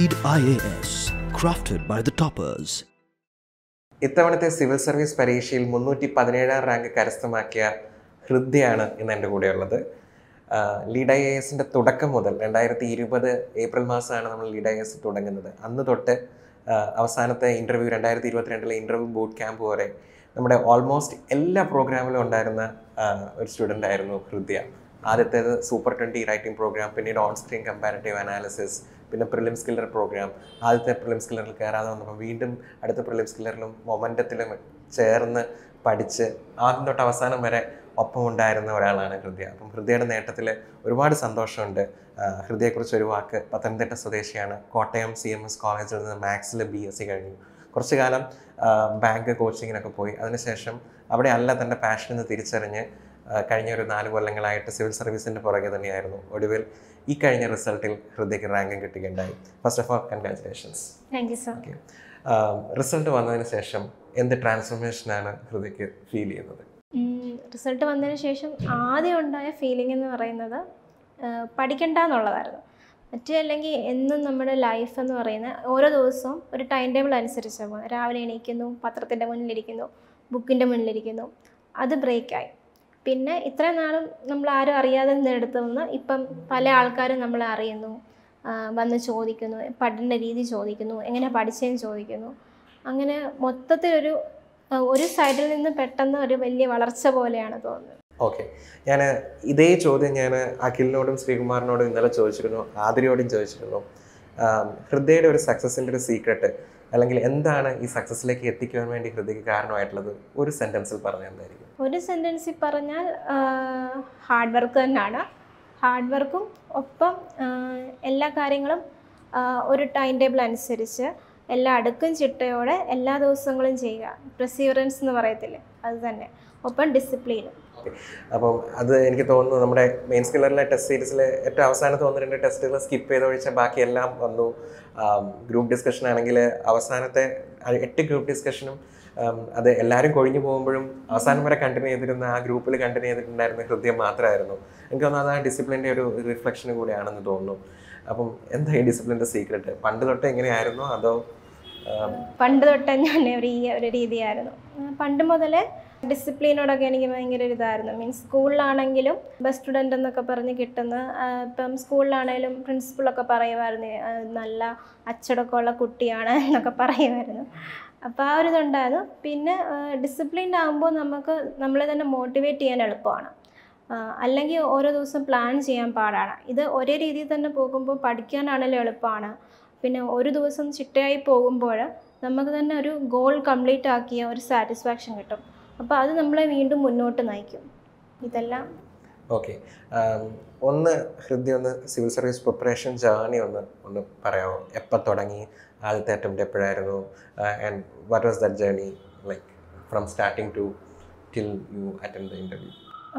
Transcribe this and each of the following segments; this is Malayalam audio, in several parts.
Lead IAS, crafted by the toppers. ഇത്തവണത്തെ സിവിൽ സർവീസ് പരീക്ഷയിൽ മുന്നൂറ്റി പതിനേഴാം റാങ്ക് കരസ്ഥമാക്കിയ ഹൃദ്യയാണ് ഇന്ന് എൻ്റെ കൂടെയുള്ളത് ലീഡ് ഐ എ എസിൻ്റെ തുടക്കം മുതൽ രണ്ടായിരത്തി ഇരുപത് ഏപ്രിൽ മാസമാണ് നമ്മൾ ലീഡ് ഐ എസ് തുടങ്ങുന്നത് അന്ന് തൊട്ട് ആ, അവസാനത്തെ ഇൻ്റർവ്യൂ രണ്ടായിരത്തി ഇരുപത്തിരണ്ടിലെ ഇൻ്റർവ്യൂ ബൂട്ട് ക്യാമ്പ് വരെ നമ്മുടെ ഓൾമോസ്റ്റ് എല്ലാ പ്രോഗ്രാമിലും ഉണ്ടായിരുന്ന ആ, ഒരു സ്റ്റുഡൻ്റ് ആയിരുന്നു ഹൃദ്യ ആദ്യത്തേത് സൂപ്പർ ട്വൻറ്റി റൈറ്റിംഗ് പ്രോഗ്രാം പിന്നീട് ഓൺ സ്ക്രീൻ കമ്പാരിറ്റീവ് അനാലിസിസ് പിന്നെ പ്രിലിംസ് കില്ലർ പ്രോഗ്രാം ആദ്യത്തെ പ്രിലിംസ് കില്ലറിൽ കയറാതെ വന്നപ്പോൾ വീണ്ടും അടുത്ത പ്രിലിംസ് കില്ലറിലും മൊമെൻറ്റത്തിലും ചേർന്ന് പഠിച്ച് ആദ്യം തൊട്ട് അവസാനം വരെ ഒപ്പം ഉണ്ടായിരുന്ന ഒരാളാണ് ഹൃദയ അപ്പം ഹൃദയയുടെ നേട്ടത്തിൽ ഒരുപാട് സന്തോഷമുണ്ട് ആ, ഹൃദയെക്കുറിച്ച് ഒരു വാക്ക് പത്തനംതിട്ട സ്വദേശിയാണ് കോട്ടയം സി എം എസ് കോളേജിൽ നിന്ന് മാത്സിൽ ബി എസ് സി കഴിഞ്ഞു കുറച്ചു കാലം ആ, ബാങ്ക് കോച്ചിങ്ങിനൊക്കെ പോയി അതിനുശേഷം അവിടെ അല്ല തൻ്റെ പാഷൻ എന്ന് തിരിച്ചറിഞ്ഞ് ആ, കഴിഞ്ഞ ഒരു നാല് കൊല്ലങ്ങളായിട്ട് സിവിൽ സർവീസിൻ്റെ പുറകെ തന്നെയായിരുന്നു ഒടുവിൽ ഈ കഴിഞ്ഞ റിസൾട്ടിൽ ഹൃദയക്ക് റാങ്കും കിട്ടുകയുണ്ടായി first of all congratulations thank you sir okay result വന്നതിന് ശേഷം എന്ത് ട്രാൻസ്ഫോർമേഷനാണ് ഹൃദയക്ക് ഫീൽ ചെയ്യുന്നത് റിസൾട്ട് വന്നതിന് ശേഷം ആദ്യം ഉണ്ടായ ഫീലിംഗ് എന്ന് പറയുന്നത് ആ, പഠിക്കണ്ട എന്നുള്ളതായിരുന്നു മറ്റേ അല്ലെങ്കിൽ എന്നും നമ്മുടെ ലൈഫ് എന്ന് പറയുന്ന ഓരോ ദിവസവും ഒരു ടൈം ടേബിൾ അനുസരിച്ചാണ് പോകുന്നത് രാവിലെ എണീക്കുന്നു പത്രത്തിൻ്റെ മുന്നിലിരിക്കുന്നു ബുക്കിൻ്റെ മുന്നിലിരിക്കുന്നു അത് ബ്രേക്കായി പിന്നെ ഇത്രയും നാളും നമ്മൾ ആരും അറിയാതെ നിന്നെടുത്ത് നിന്ന് ഇപ്പം പല ആൾക്കാരും നമ്മളെ അറിയുന്നു ആ, വന്ന് ചോദിക്കുന്നു പഠന രീതി ചോദിക്കുന്നു എങ്ങനെ പഠിച്ചതെന്ന് ചോദിക്കുന്നു അങ്ങനെ മൊത്തത്തിലൊരു ആ, ഒരു സൈഡിൽ നിന്ന് പെട്ടെന്ന് ഒരു വലിയ വളർച്ച പോലെയാണ് തോന്നുന്നത് ഓക്കെ ഞാൻ ഇതേ ചോദ്യം ഞാൻ അഖിലിനോടും ശ്രീകുമാറിനോടും ഇന്നലെ ചോദിച്ചിരുന്നു ആതിരയോടും ചോദിച്ചിരുന്നു ആം, ഹൃദയയുടെ ഒരു സക്സസിൻ്റെ ഒരു സീക്രട്ട് അല്ലെങ്കിൽ എന്താണ് ഈ സക്സസ്സിലേക്ക് എത്തിക്കുവാൻ വേണ്ടി ഹൃദയക്ക് കാരണമായിട്ടുള്ളത് ഒരു സെൻറ്റൻസിൽ പറഞ്ഞാൽ എന്തായിരിക്കും ഒരു സെൻറ്റൻസിൽ പറഞ്ഞാൽ ഹാർഡ് വർക്ക് തന്നെയാണ് ഹാർഡ് വർക്കും ഒപ്പം ആ, എല്ലാ കാര്യങ്ങളും ആ, ഒരു ടൈം ടേബിൾ അനുസരിച്ച് എല്ലാ അടുക്കും ചിട്ടയോടെ എല്ലാ ദിവസങ്ങളും ചെയ്യുക പ്രസീവറൻസ് എന്ന് പറയത്തില്ലേ അത് തന്നെ ഒപ്പം ഡിസിപ്ലിനും അപ്പം അത് എനിക്ക് തോന്നുന്നു നമ്മുടെ മെയിൻ സ്കില്ലറിലെ ടെസ്റ്റ് സീരീസിൽ ഏറ്റവും അവസാനത്തെ ഒന്ന് രണ്ട് ടെസ്റ്റുകൾ സ്കിപ്പ് ചെയ്ത് ഒഴിച്ച ബാക്കിയെല്ലാം വന്നു ഗ്രൂപ്പ് ഡിസ്കഷൻ ആണെങ്കിൽ അവസാനത്തെ ആ എട്ട് ഗ്രൂപ്പ് ഡിസ്കഷനും ആം, അത് എല്ലാവരും കൊഴിഞ്ഞു പോകുമ്പോഴും അവസാനം വരെ കണ്ടിന്യൂ ചെയ്തിരുന്ന ആ ഗ്രൂപ്പിൽ കണ്ടിന്യൂ ചെയ്തിട്ടുണ്ടായിരുന്ന ഹൃദയം മാത്രമായിരുന്നു എനിക്ക് തോന്നുന്നു അത് ആ ഡിസിപ്ലിൻ്റെ ഒരു റിഫ്ലക്ഷൻ കൂടിയാണെന്ന് തോന്നുന്നു അപ്പം എന്താ ഈ ഡിസിപ്ലിൻ്റെ സീക്രട്ട് പണ്ട് തൊട്ട് എങ്ങനെയായിരുന്നോ അതോ ആം, പണ്ട് തൊട്ടേ ഞാൻ ഒരു ഈ ഒരു രീതിയായിരുന്നു ആ, പണ്ട് മുതലേ ഡിസിപ്ലിനോടൊക്കെ എനിക്ക് ഭയങ്കര ഒരു ഇതായിരുന്നു മീൻസ് സ്കൂളിലാണെങ്കിലും ബെസ്റ്റ് സ്റ്റുഡൻ്റ് എന്നൊക്കെ പറഞ്ഞ് കിട്ടുന്ന ആ, ഇപ്പം സ്കൂളിലാണെങ്കിലും പ്രിൻസിപ്പളൊക്കെ പറയുമായിരുന്നു ആ, നല്ല അച്ചടക്കമുള്ള കുട്ടിയാണ് എന്നൊക്കെ പറയുമായിരുന്നു അപ്പോൾ ആ ഒരു ഇതുണ്ടായിരുന്നു പിന്നെ ഡിസിപ്ലിൻഡ് ആകുമ്പോൾ നമുക്ക് നമ്മളെ തന്നെ മോട്ടിവേറ്റ് ചെയ്യാൻ എളുപ്പമാണ് ആ, അല്ലെങ്കിൽ ഓരോ ദിവസം പ്ലാൻ ചെയ്യാൻ പാടാണ് ഇത് ഒരേ രീതിയിൽ തന്നെ പോകുമ്പോൾ പഠിക്കാനാണെങ്കിലും എളുപ്പമാണ് പിന്നെ ഒരു ദിവസം ചിട്ടയായി പോകുമ്പോൾ നമുക്ക് തന്നെ ഒരു ഗോൾ കംപ്ലീറ്റ് ആക്കിയ ഒരു സാറ്റിസ്ഫാക്ഷൻ കിട്ടും അപ്പോൾ അത് നമ്മളെ വീണ്ടും മുന്നോട്ട് നയിക്കും ഇതെല്ലാം ഓക്കെ ഒന്ന് ഹൃദയ ഒന്ന് സിവിൽ സർവീസ് പ്രിപ്പറേഷൻ ജേർണി ഒന്ന് ഒന്ന് പറയാമോ എപ്പോൾ തുടങ്ങി ആദ്യത്തെ അറ്റംപ്റ്റ് എപ്പോഴായിരുന്നു and what was that journey like from starting to till you attend the interview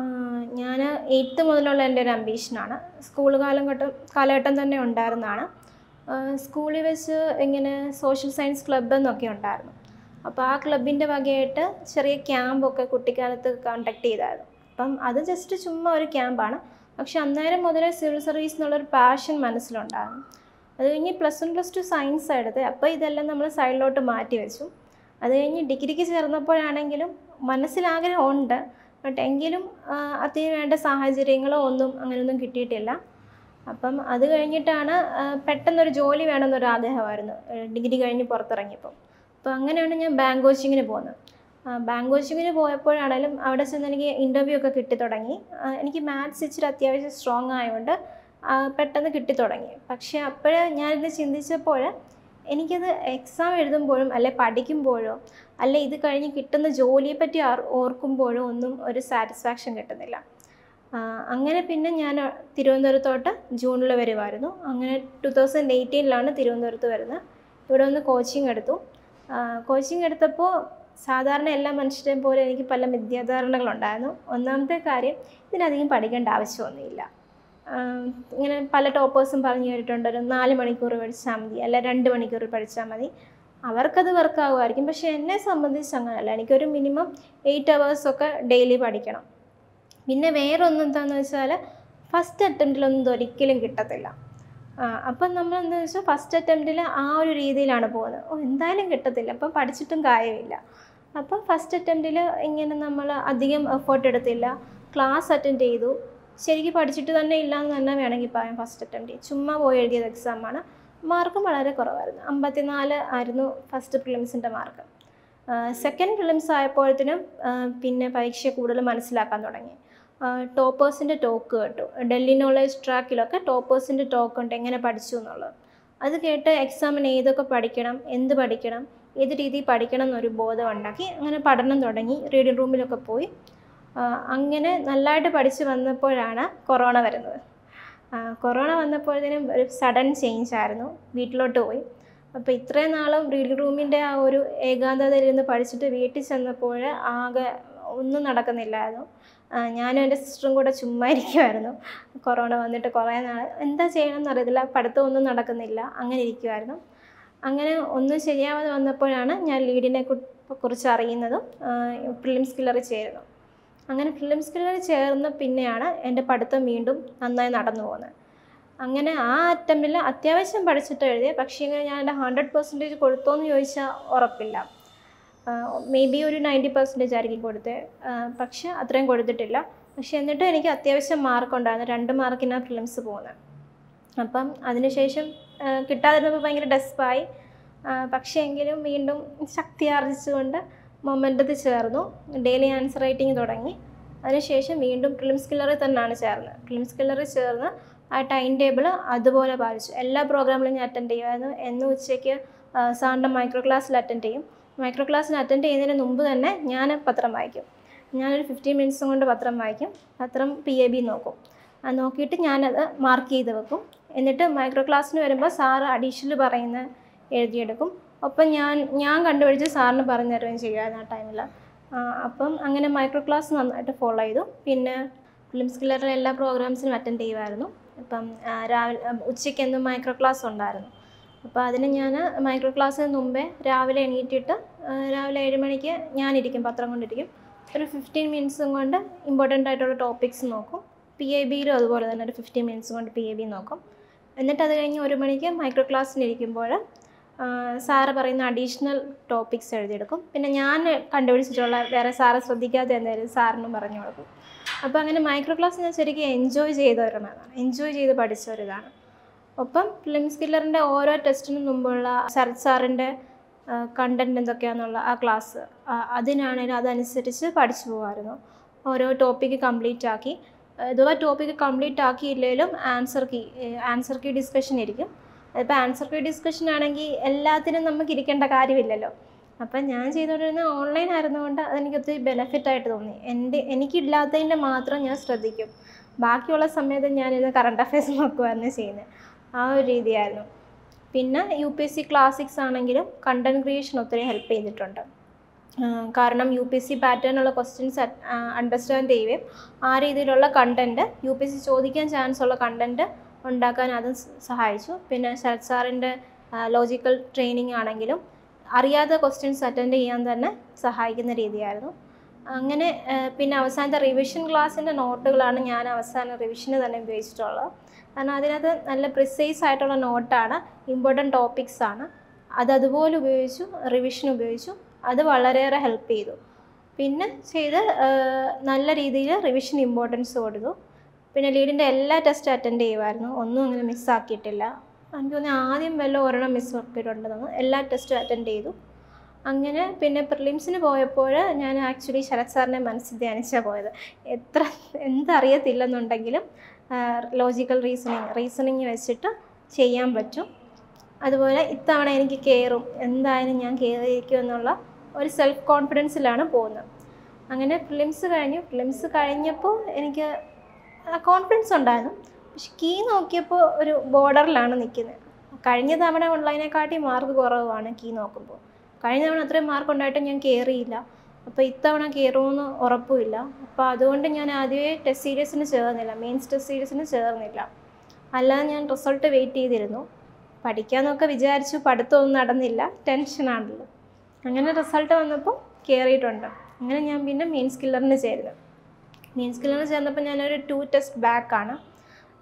ഞാൻ എയ്ത്ത് മുതലുള്ള എൻ്റെ ഒരു അംബീഷനാണ് സ്കൂൾ കാലഘട്ടം കാലഘട്ടം തന്നെ ഉണ്ടായിരുന്നതാണ് സ്കൂളിൽ വെച്ച് ഇങ്ങനെ സോഷ്യൽ സയൻസ് ക്ലബ്ബ് എന്നൊക്കെ ഉണ്ടായിരുന്നു അപ്പോൾ ആ ക്ലബിൻ്റെ വകയായിട്ട് ചെറിയ ക്യാമ്പൊക്കെ കുട്ടിക്കാലത്ത് കണ്ടക്ട് ചെയ്തായിരുന്നു അപ്പം അത് ജസ്റ്റ് ചുമ്മാ ഒരു ക്യാമ്പാണ് പക്ഷെ അന്നേരം മുതലേ സിവിൽ സർവീസ് എന്നുള്ളൊരു പാഷൻ മനസ്സിലുണ്ടായിരുന്നു അത് കഴിഞ്ഞ് plus one plus two science എടുത്ത് അപ്പോൾ ഇതെല്ലാം നമ്മൾ സൈഡിലോട്ട് മാറ്റി വെച്ചു അത് കഴിഞ്ഞ് ഡിഗ്രിക്ക് ചേർന്നപ്പോഴാണെങ്കിലും മനസ്സിലാഗ്രഹം ഉണ്ട് ബട്ട് എങ്കിലും ആ, അതിന് വേണ്ട സാഹചര്യങ്ങളോ ഒന്നും അങ്ങനെയൊന്നും കിട്ടിയിട്ടില്ല അപ്പം അത് കഴിഞ്ഞിട്ടാണ് ആ, പെട്ടെന്നൊരു ജോലി വേണമെന്നൊരു ആഗ്രഹമായിരുന്നു ഡിഗ്രി കഴിഞ്ഞ് പുറത്തിറങ്ങിയപ്പോൾ അപ്പോൾ അങ്ങനെയാണ് ഞാൻ ബാങ്ക് കോച്ചിങ്ങിന് പോകുന്നത് ആ, ബാങ്ക് കോച്ചിങ്ങിന് പോയപ്പോഴാണേലും അവിടെ ചെന്ന് എനിക്ക് ഇൻ്റർവ്യൂ ഒക്കെ കിട്ടി തുടങ്ങി ആ, എനിക്ക് മാത്സ് ഇച്ചിരി അത്യാവശ്യം സ്ട്രോങ് ആയതുകൊണ്ട് ആ, പെട്ടെന്ന് കിട്ടി തുടങ്ങി പക്ഷേ അപ്പോഴേ ഞാനിത് ചിന്തിച്ചപ്പോൾ എനിക്കത് എക്സാം എഴുതുമ്പോഴും അല്ലെ പഠിക്കുമ്പോഴോ അല്ലെ ഇത് കഴിഞ്ഞ് കിട്ടുന്ന ജോലിയെ പറ്റി ആർ- ഓർക്കുമ്പോഴോ ഒന്നും ഒരു സാറ്റിസ്ഫാക്ഷൻ കിട്ടുന്നില്ല ആ, അങ്ങനെ പിന്നെ ഞാൻ തിരുവനന്തപുരത്തോട്ട് ജൂണിൽ വരുമായിരുന്നു അങ്ങനെ ടു തൗസൻഡ് എയ്റ്റീനിലാണ് തിരുവനന്തപുരത്ത് വരുന്നത് ഇവിടെ ഒന്ന് കോച്ചിങ് എടുത്തു കോച്ചിങ് എടുത്തപ്പോൾ സാധാരണ എല്ലാ മനുഷ്യരെയും പോലെ എനിക്ക് പല വിദ്യാധാരണകളുണ്ടായിരുന്നു ഒന്നാമത്തെ കാര്യം ഇതിനധികം പഠിക്കേണ്ട ആവശ്യമൊന്നുമില്ല ആഹ് ഇങ്ങനെ പല ടോപ്പേഴ്സും പറഞ്ഞു കേട്ടിട്ടുണ്ട് ഒരു നാല് മണിക്കൂർ പഠിച്ചാൽ മതി അല്ല രണ്ട് മണിക്കൂർ പഠിച്ചാൽ മതി അവർക്കത് വർക്ക് ആകുമായിരിക്കും പക്ഷേ എന്നെ സംബന്ധിച്ച് അങ്ങനെയല്ല എനിക്കൊരു മിനിമം എയ്റ്റ് അവേഴ്സൊക്കെ ഡെയിലി പഠിക്കണം പിന്നെ വേറൊന്നും എന്താണെന്ന് വെച്ചാൽ ഫസ്റ്റ് അറ്റംപ്റ്റിലൊന്നും ഇത് ഒരിക്കലും കിട്ടത്തില്ല അപ്പം നമ്മൾ എന്താ വെച്ചാൽ ഫസ്റ്റ് അറ്റംപ്റ്റിൽ ആ ഒരു രീതിയിലാണ് പോകുന്നത് ഓ എന്തായാലും കിട്ടത്തില്ല അപ്പം പഠിച്ചിട്ടും കാര്യമില്ല അപ്പം ഫസ്റ്റ് അറ്റംപ്റ്റിൽ ഇങ്ങനെ നമ്മൾ അധികം എഫേർട്ട് എടുത്തില്ല ക്ലാസ് അറ്റൻഡ് ചെയ്തു ശരിക്കും പഠിച്ചിട്ട് തന്നെ ഇല്ല എന്ന് തന്നെ വേണമെങ്കിൽ പറയാം ഫസ്റ്റ് അറ്റംപ്റ്റ് ചുമ്മാ പോയി എഴുതിയത് എക്സാമാണ് മാർക്കും വളരെ കുറവായിരുന്നു അമ്പത്തിനാല് ആയിരുന്നു ഫസ്റ്റ് പ്രിലിംസിൻ്റെ മാർക്ക് സെക്കൻഡ് പ്രിലിംസ് ആയപ്പോഴത്തേനും ആ, പിന്നെ പരീക്ഷ കൂടുതൽ മനസ്സിലാക്കാൻ തുടങ്ങി ടോപ്പേഴ്സിൻ്റെ ടോക്ക് കേട്ടു ഡൽഹി നോളേജ് ട്രാക്കിലൊക്കെ ടോപ്പേഴ്സിൻ്റെ ടോക്ക് ഉണ്ട് എങ്ങനെ പഠിച്ചു എന്നുള്ളത് അത് കേട്ട് എക്സാമിന് ഏതൊക്കെ പഠിക്കണം എന്ത് പഠിക്കണം ഏത് രീതിയിൽ പഠിക്കണം എന്നൊരു ബോധം ഉണ്ടാക്കി അങ്ങനെ പഠനം തുടങ്ങി റീഡിംഗ് റൂമിലൊക്കെ പോയി ആ, അങ്ങനെ നല്ലതായിട്ട് പഠിച്ച് വന്നപ്പോഴാണ് കൊറോണ വരുന്നത് ആ, കൊറോണ വന്നപ്പോഴത്തേനും ഒരു സഡൻ ചേഞ്ച് ആയിരുന്നു വീട്ടിലോട്ട് പോയി അപ്പോൾ ഇത്രയും നാളും റീഡിംഗ് റൂമിൻ്റെ ആ ഒരു ഏകാന്തതയിലിരുന്ന് പഠിച്ചിട്ട് വീട്ടിൽ ചെന്നപ്പോൾ ആകെ ഒന്നും നടക്കുന്നില്ലായിരുന്നു ആ, ഞാനും എൻ്റെ സിസ്റ്ററും കൂടെ ചുമ്മാ ഇരിക്കുമായിരുന്നു കൊറോണ വന്നിട്ട് കുറേ നാൾ എന്താ ചെയ്യണമെന്ന് അറിയത്തില്ല പഠിത്തമൊന്നും നടക്കുന്നില്ല അങ്ങനെ ഇരിക്കുമായിരുന്നു അങ്ങനെ ഒന്നും ശരിയാവാതെ വന്നപ്പോഴാണ് ഞാൻ ലീഡിനെ കു- കുറിച്ച് അറിയുന്നതും പ്രിലിംസ് കില്ലറിൽ ചേരുന്നു അങ്ങനെ പ്രിലിംസ് കില്ലറിൽ ചേർന്ന പിന്നെയാണ് എൻ്റെ പഠിത്തം വീണ്ടും നന്നായി നടന്നു പോകുന്നത് അങ്ങനെ ആ അറ്റംപ്റ്റിൽ അത്യാവശ്യം പഠിച്ചിട്ട് എഴുതിയ പക്ഷേ ഇങ്ങനെ ഞാൻ എൻ്റെ ഹൺഡ്രഡ് പെർസെൻറ്റേജ് കൊടുത്തോന്ന് ചോദിച്ചാൽ ഉറപ്പില്ല മേ ബി ഒരു നയൻറ്റി പെർസെൻറ്റേജ് ആയിരിക്കും കൊടുത്തത് പക്ഷെ അത്രയും കൊടുത്തിട്ടില്ല പക്ഷെ എന്നിട്ടും എനിക്ക് അത്യാവശ്യം മാർക്ക് ഉണ്ടായിരുന്നു രണ്ട് മാർക്കിനാണ് പ്രിലിംസ് പോകുന്നത് അപ്പം അതിനുശേഷം ആ, കിട്ടാതിരുന്നപ്പോൾ ഭയങ്കര ഡെസ്പായി പക്ഷേ എങ്കിലും വീണ്ടും ശക്തി ആർജിച്ചുകൊണ്ട് മൊമെൻറ്റത്തിൽ ചേർന്നു ഡെയിലി ആൻസർ റൈറ്റിംഗ് തുടങ്ങി അതിനുശേഷം വീണ്ടും പ്രിലിംസ് കില്ലറിൽ തന്നെയാണ് ചേർന്നത് പ്രിലിംസ് കില്ലറിൽ ചേർന്ന് ആ ടൈം ടേബിൾ അതുപോലെ പാലിച്ചു എല്ലാ പ്രോഗ്രാമിലും ഞാൻ അറ്റൻഡ് ചെയ്യുമായിരുന്നു എന്നും ഉച്ചയ്ക്ക് ആ, സാറിൻ്റെ മൈക്രോ ക്ലാസ്സിൽ അറ്റൻഡ് ചെയ്യും മൈക്രോ ക്ലാസ്സിന് അറ്റൻഡ് ചെയ്യുന്നതിന് മുമ്പ് തന്നെ ഞാൻ പത്രം വായിക്കും ഞാനൊരു ഫിഫ്റ്റീൻ മിനിറ്റ്സും കൊണ്ട് പത്രം വായിക്കും പത്രം പി എ ബി നോക്കും ആ നോക്കിയിട്ട് ഞാനത് മാർക്ക് ചെയ്ത് വെക്കും എന്നിട്ട് മൈക്രോ ക്ലാസ്സിന് വരുമ്പോൾ സാറ് അഡീഷണൽ പറയുന്ന എഴുതിയെടുക്കും ഒപ്പം ഞാൻ ഞാൻ കണ്ടുപിടിച്ച് സാറിന് പറഞ്ഞു തരുകയും ചെയ്യുമായിരുന്നു ആ ടൈമിൽ അപ്പം അങ്ങനെ മൈക്രോ ക്ലാസ് നന്നായിട്ട് ഫോളോ ചെയ്തു പിന്നെ ഫിലിം സ്കില്ലറിലെ എല്ലാ പ്രോഗ്രാംസിനും അറ്റൻഡ് ചെയ്യുമായിരുന്നു ഇപ്പം ആ, രാവിലെ ആ, ഉച്ചയ്ക്ക് എന്നും മൈക്രോ ക്ലാസ് ഉണ്ടായിരുന്നു അപ്പോൾ അതിന് ഞാൻ മൈക്രോ ക്ലാസ്സിന് മുമ്പേ രാവിലെ എണീറ്റിട്ട് ആ, രാവിലെ ഏഴ് മണിക്ക് ഞാനിരിക്കും പത്രം കൊണ്ടിരിക്കും ഒരു ഫിഫ്റ്റീൻ മിനിറ്റ്സും കൊണ്ട് ഇമ്പോർട്ടൻ്റ് ആയിട്ടുള്ള ടോപ്പിക്സ് നോക്കും പി എ ബിയിലും അതുപോലെ തന്നെ ഒരു ഫിഫ്റ്റീൻ മിനിറ്റ്സ് കൊണ്ട് പി എ ബി നോക്കും എന്നിട്ട് അത് കഴിഞ്ഞ് ഒരു മണിക്ക് മൈക്രോ ക്ലാസ്സിനിരിക്കുമ്പോൾ സാറ് പറയുന്ന അഡീഷണൽ ടോപ്പിക്സ് എഴുതിയെടുക്കും പിന്നെ ഞാൻ കണ്ടുപിടിച്ചിട്ടുള്ള വേറെ സാറ് ശ്രദ്ധിക്കാത്ത എന്തായാലും സാറിനും പറഞ്ഞു കൊടുക്കും അപ്പോൾ അങ്ങനെ മൈക്രോ ക്ലാസ് ഞാൻ ശരിക്കും എൻജോയ് ചെയ്ത ഒരെണ്ണമാണ് എൻജോയ് ചെയ്ത് പഠിച്ച ഒരിതാണ് ഒപ്പം ഫിലിം സ്കില്ലറിൻ്റെ ഓരോ ടെസ്റ്റിനും മുമ്പുള്ള ശരത് സാറിൻ്റെ കണ്ടൻറ് എന്തൊക്കെയാണെന്നുള്ള ആ ക്ലാസ് അതിനാണേലും അതനുസരിച്ച് പഠിച്ചു പോകുമായിരുന്നു ഓരോ ടോപ്പിക്ക് കംപ്ലീറ്റ് ആക്കി അഥവാ ടോപ്പിക്ക് കംപ്ലീറ്റ് ആക്കിയില്ലെങ്കിലും answer key answer key discussion ഇരിക്കും അതിപ്പോൾ ആൻസർ കീ ഡിസ്കഷൻ ആണെങ്കിൽ എല്ലാത്തിനും നമുക്ക് ഇരിക്കേണ്ട കാര്യമില്ലല്ലോ അപ്പം ഞാൻ ചെയ്തുകൊണ്ടിരുന്നത് ഓൺലൈൻ ആയിരുന്നുകൊണ്ട് അതെനിക്ക് ഒത്തിരി ബെനിഫിറ്റ് ആയിട്ട് തോന്നി എൻ്റെ എനിക്കില്ലാത്തതിൻ്റെ മാത്രം ഞാൻ ശ്രദ്ധിക്കും ബാക്കിയുള്ള സമയത്ത് ഞാനിത് കറണ്ട് അഫയേഴ്സ് നോക്കുമായിരുന്നു ചെയ്യുന്നത് ആ ഒരു രീതിയായിരുന്നു പിന്നെ U P S C classics ആണെങ്കിലും കണ്ടൻറ് ക്രിയേഷൻ ഒത്തിരി ഹെൽപ്പ് ചെയ്തിട്ടുണ്ട് ആ, കാരണം യു പി എസ് സി പാറ്റേണുള്ള ക്വസ്റ്റ്യൻസ് അണ്ടർസ്റ്റാൻഡ് ചെയ്യുകയും ആ രീതിയിലുള്ള content U P S C ചോദിക്കാൻ ചാൻസ് ഉള്ള കണ്ടൻറ്റ് ഉണ്ടാക്കാൻ അതും സ- സഹായിച്ചു പിന്നെ ശരത് സാറിൻ്റെ ലോജിക്കൽ ട്രെയിനിങ് ആണെങ്കിലും അറിയാത്ത ക്വസ്റ്റ്യൻസ് അറ്റൻഡ് ചെയ്യാൻ തന്നെ സഹായിക്കുന്ന രീതിയായിരുന്നു അങ്ങനെ ആ, പിന്നെ അവസാനത്തെ റിവിഷൻ ക്ലാസ്സിൻ്റെ നോട്ടുകളാണ് ഞാൻ അവസാന റിവിഷന് തന്നെ ഉപയോഗിച്ചിട്ടുള്ളത് കാരണം അതിനകത്ത് നല്ല പ്രിസൈസ് ആയിട്ടുള്ള നോട്ടാണ് ഇമ്പോർട്ടൻറ്റ് ടോപ്പിക്സ് ആണ് അത് അതുപോലെ ഉപയോഗിച്ചു റിവിഷൻ ഉപയോഗിച്ചു അത് വളരെയേറെ ഹെൽപ്പ് ചെയ്തു പിന്നെ ചെയ്ത് ആ, നല്ല രീതിയിൽ റിവിഷൻ ഇമ്പോർട്ടൻസ് കൊടുത്തു പിന്നെ ലീഡിൻ്റെ എല്ലാ ടെസ്റ്റും അറ്റൻഡ് ചെയ്യുമായിരുന്നു ഒന്നും അങ്ങനെ മിസ്സാക്കിയിട്ടില്ല എനിക്ക് തോന്നി ആദ്യം വല്ല ഒരെണ്ണം മിസ് ആക്കിയിട്ടുണ്ടെന്ന് എല്ലാ ടെസ്റ്റും അറ്റൻഡ് ചെയ്തു അങ്ങനെ പിന്നെ പ്രിലിംസിന് പോയപ്പോൾ ഞാൻ ആക്ച്വലി ശരത് സാറിനെ മനസ്സിൽ ധ്യാനിച്ചാണ് പോയത് എത്ര എന്തറിയത്തില്ലെന്നുണ്ടെങ്കിലും ലോജിക്കൽ റീസണിങ് റീസണിങ് വെച്ചിട്ട് ചെയ്യാൻ പറ്റും അതുപോലെ ഇത്തവണ എനിക്ക് കയറും എന്തായാലും ഞാൻ കയറിയിരിക്കും എന്നുള്ള ഒരു സെൽഫ് കോൺഫിഡൻസിലാണ് പോകുന്നത് അങ്ങനെ ഫിലിംസ് കഴിഞ്ഞു ഫിലിംസ് കഴിഞ്ഞപ്പോൾ എനിക്ക് കോൺഫിഡൻസ് ഉണ്ടായിരുന്നു പക്ഷെ കീ നോക്കിയപ്പോൾ ഒരു ബോർഡറിലാണ് നിൽക്കുന്നത് കഴിഞ്ഞ തവണ ഓൺലൈനെക്കാട്ടി മാർക്ക് കുറവാണ് കീ നോക്കുമ്പോൾ കഴിഞ്ഞ തവണ അത്രയും മാർക്ക് ഉണ്ടായിട്ട് ഞാൻ കയറിയില്ല അപ്പോൾ ഇത്തവണ കയറുമെന്ന് ഉറപ്പുമില്ല അപ്പോൾ അതുകൊണ്ട് ഞാൻ ആദ്യമേ ടെസ്റ്റ് സീരീസിന് ചേർന്നില്ല മെയിൻസ് ടെസ്റ്റ് സീരീസിന് ചേർന്നില്ല അല്ലാതെ ഞാൻ റിസൾട്ട് വെയിറ്റ് ചെയ്തിരുന്നു പഠിക്കാമെന്നൊക്കെ വിചാരിച്ചു പഠിത്തമൊന്നും നടന്നില്ല ടെൻഷനാണല്ലോ അങ്ങനെ റിസൾട്ട് വന്നപ്പോൾ കയറിയിട്ടുണ്ട് അങ്ങനെ ഞാൻ പിന്നെ മെയിൻ സ്കില്ലറിന് ചേരുന്നു മെയിൻ സ്കില്ലറിന് ചേർന്നപ്പോൾ ഞാനൊരു ടു ടെസ്റ്റ് ബാക്കാണ്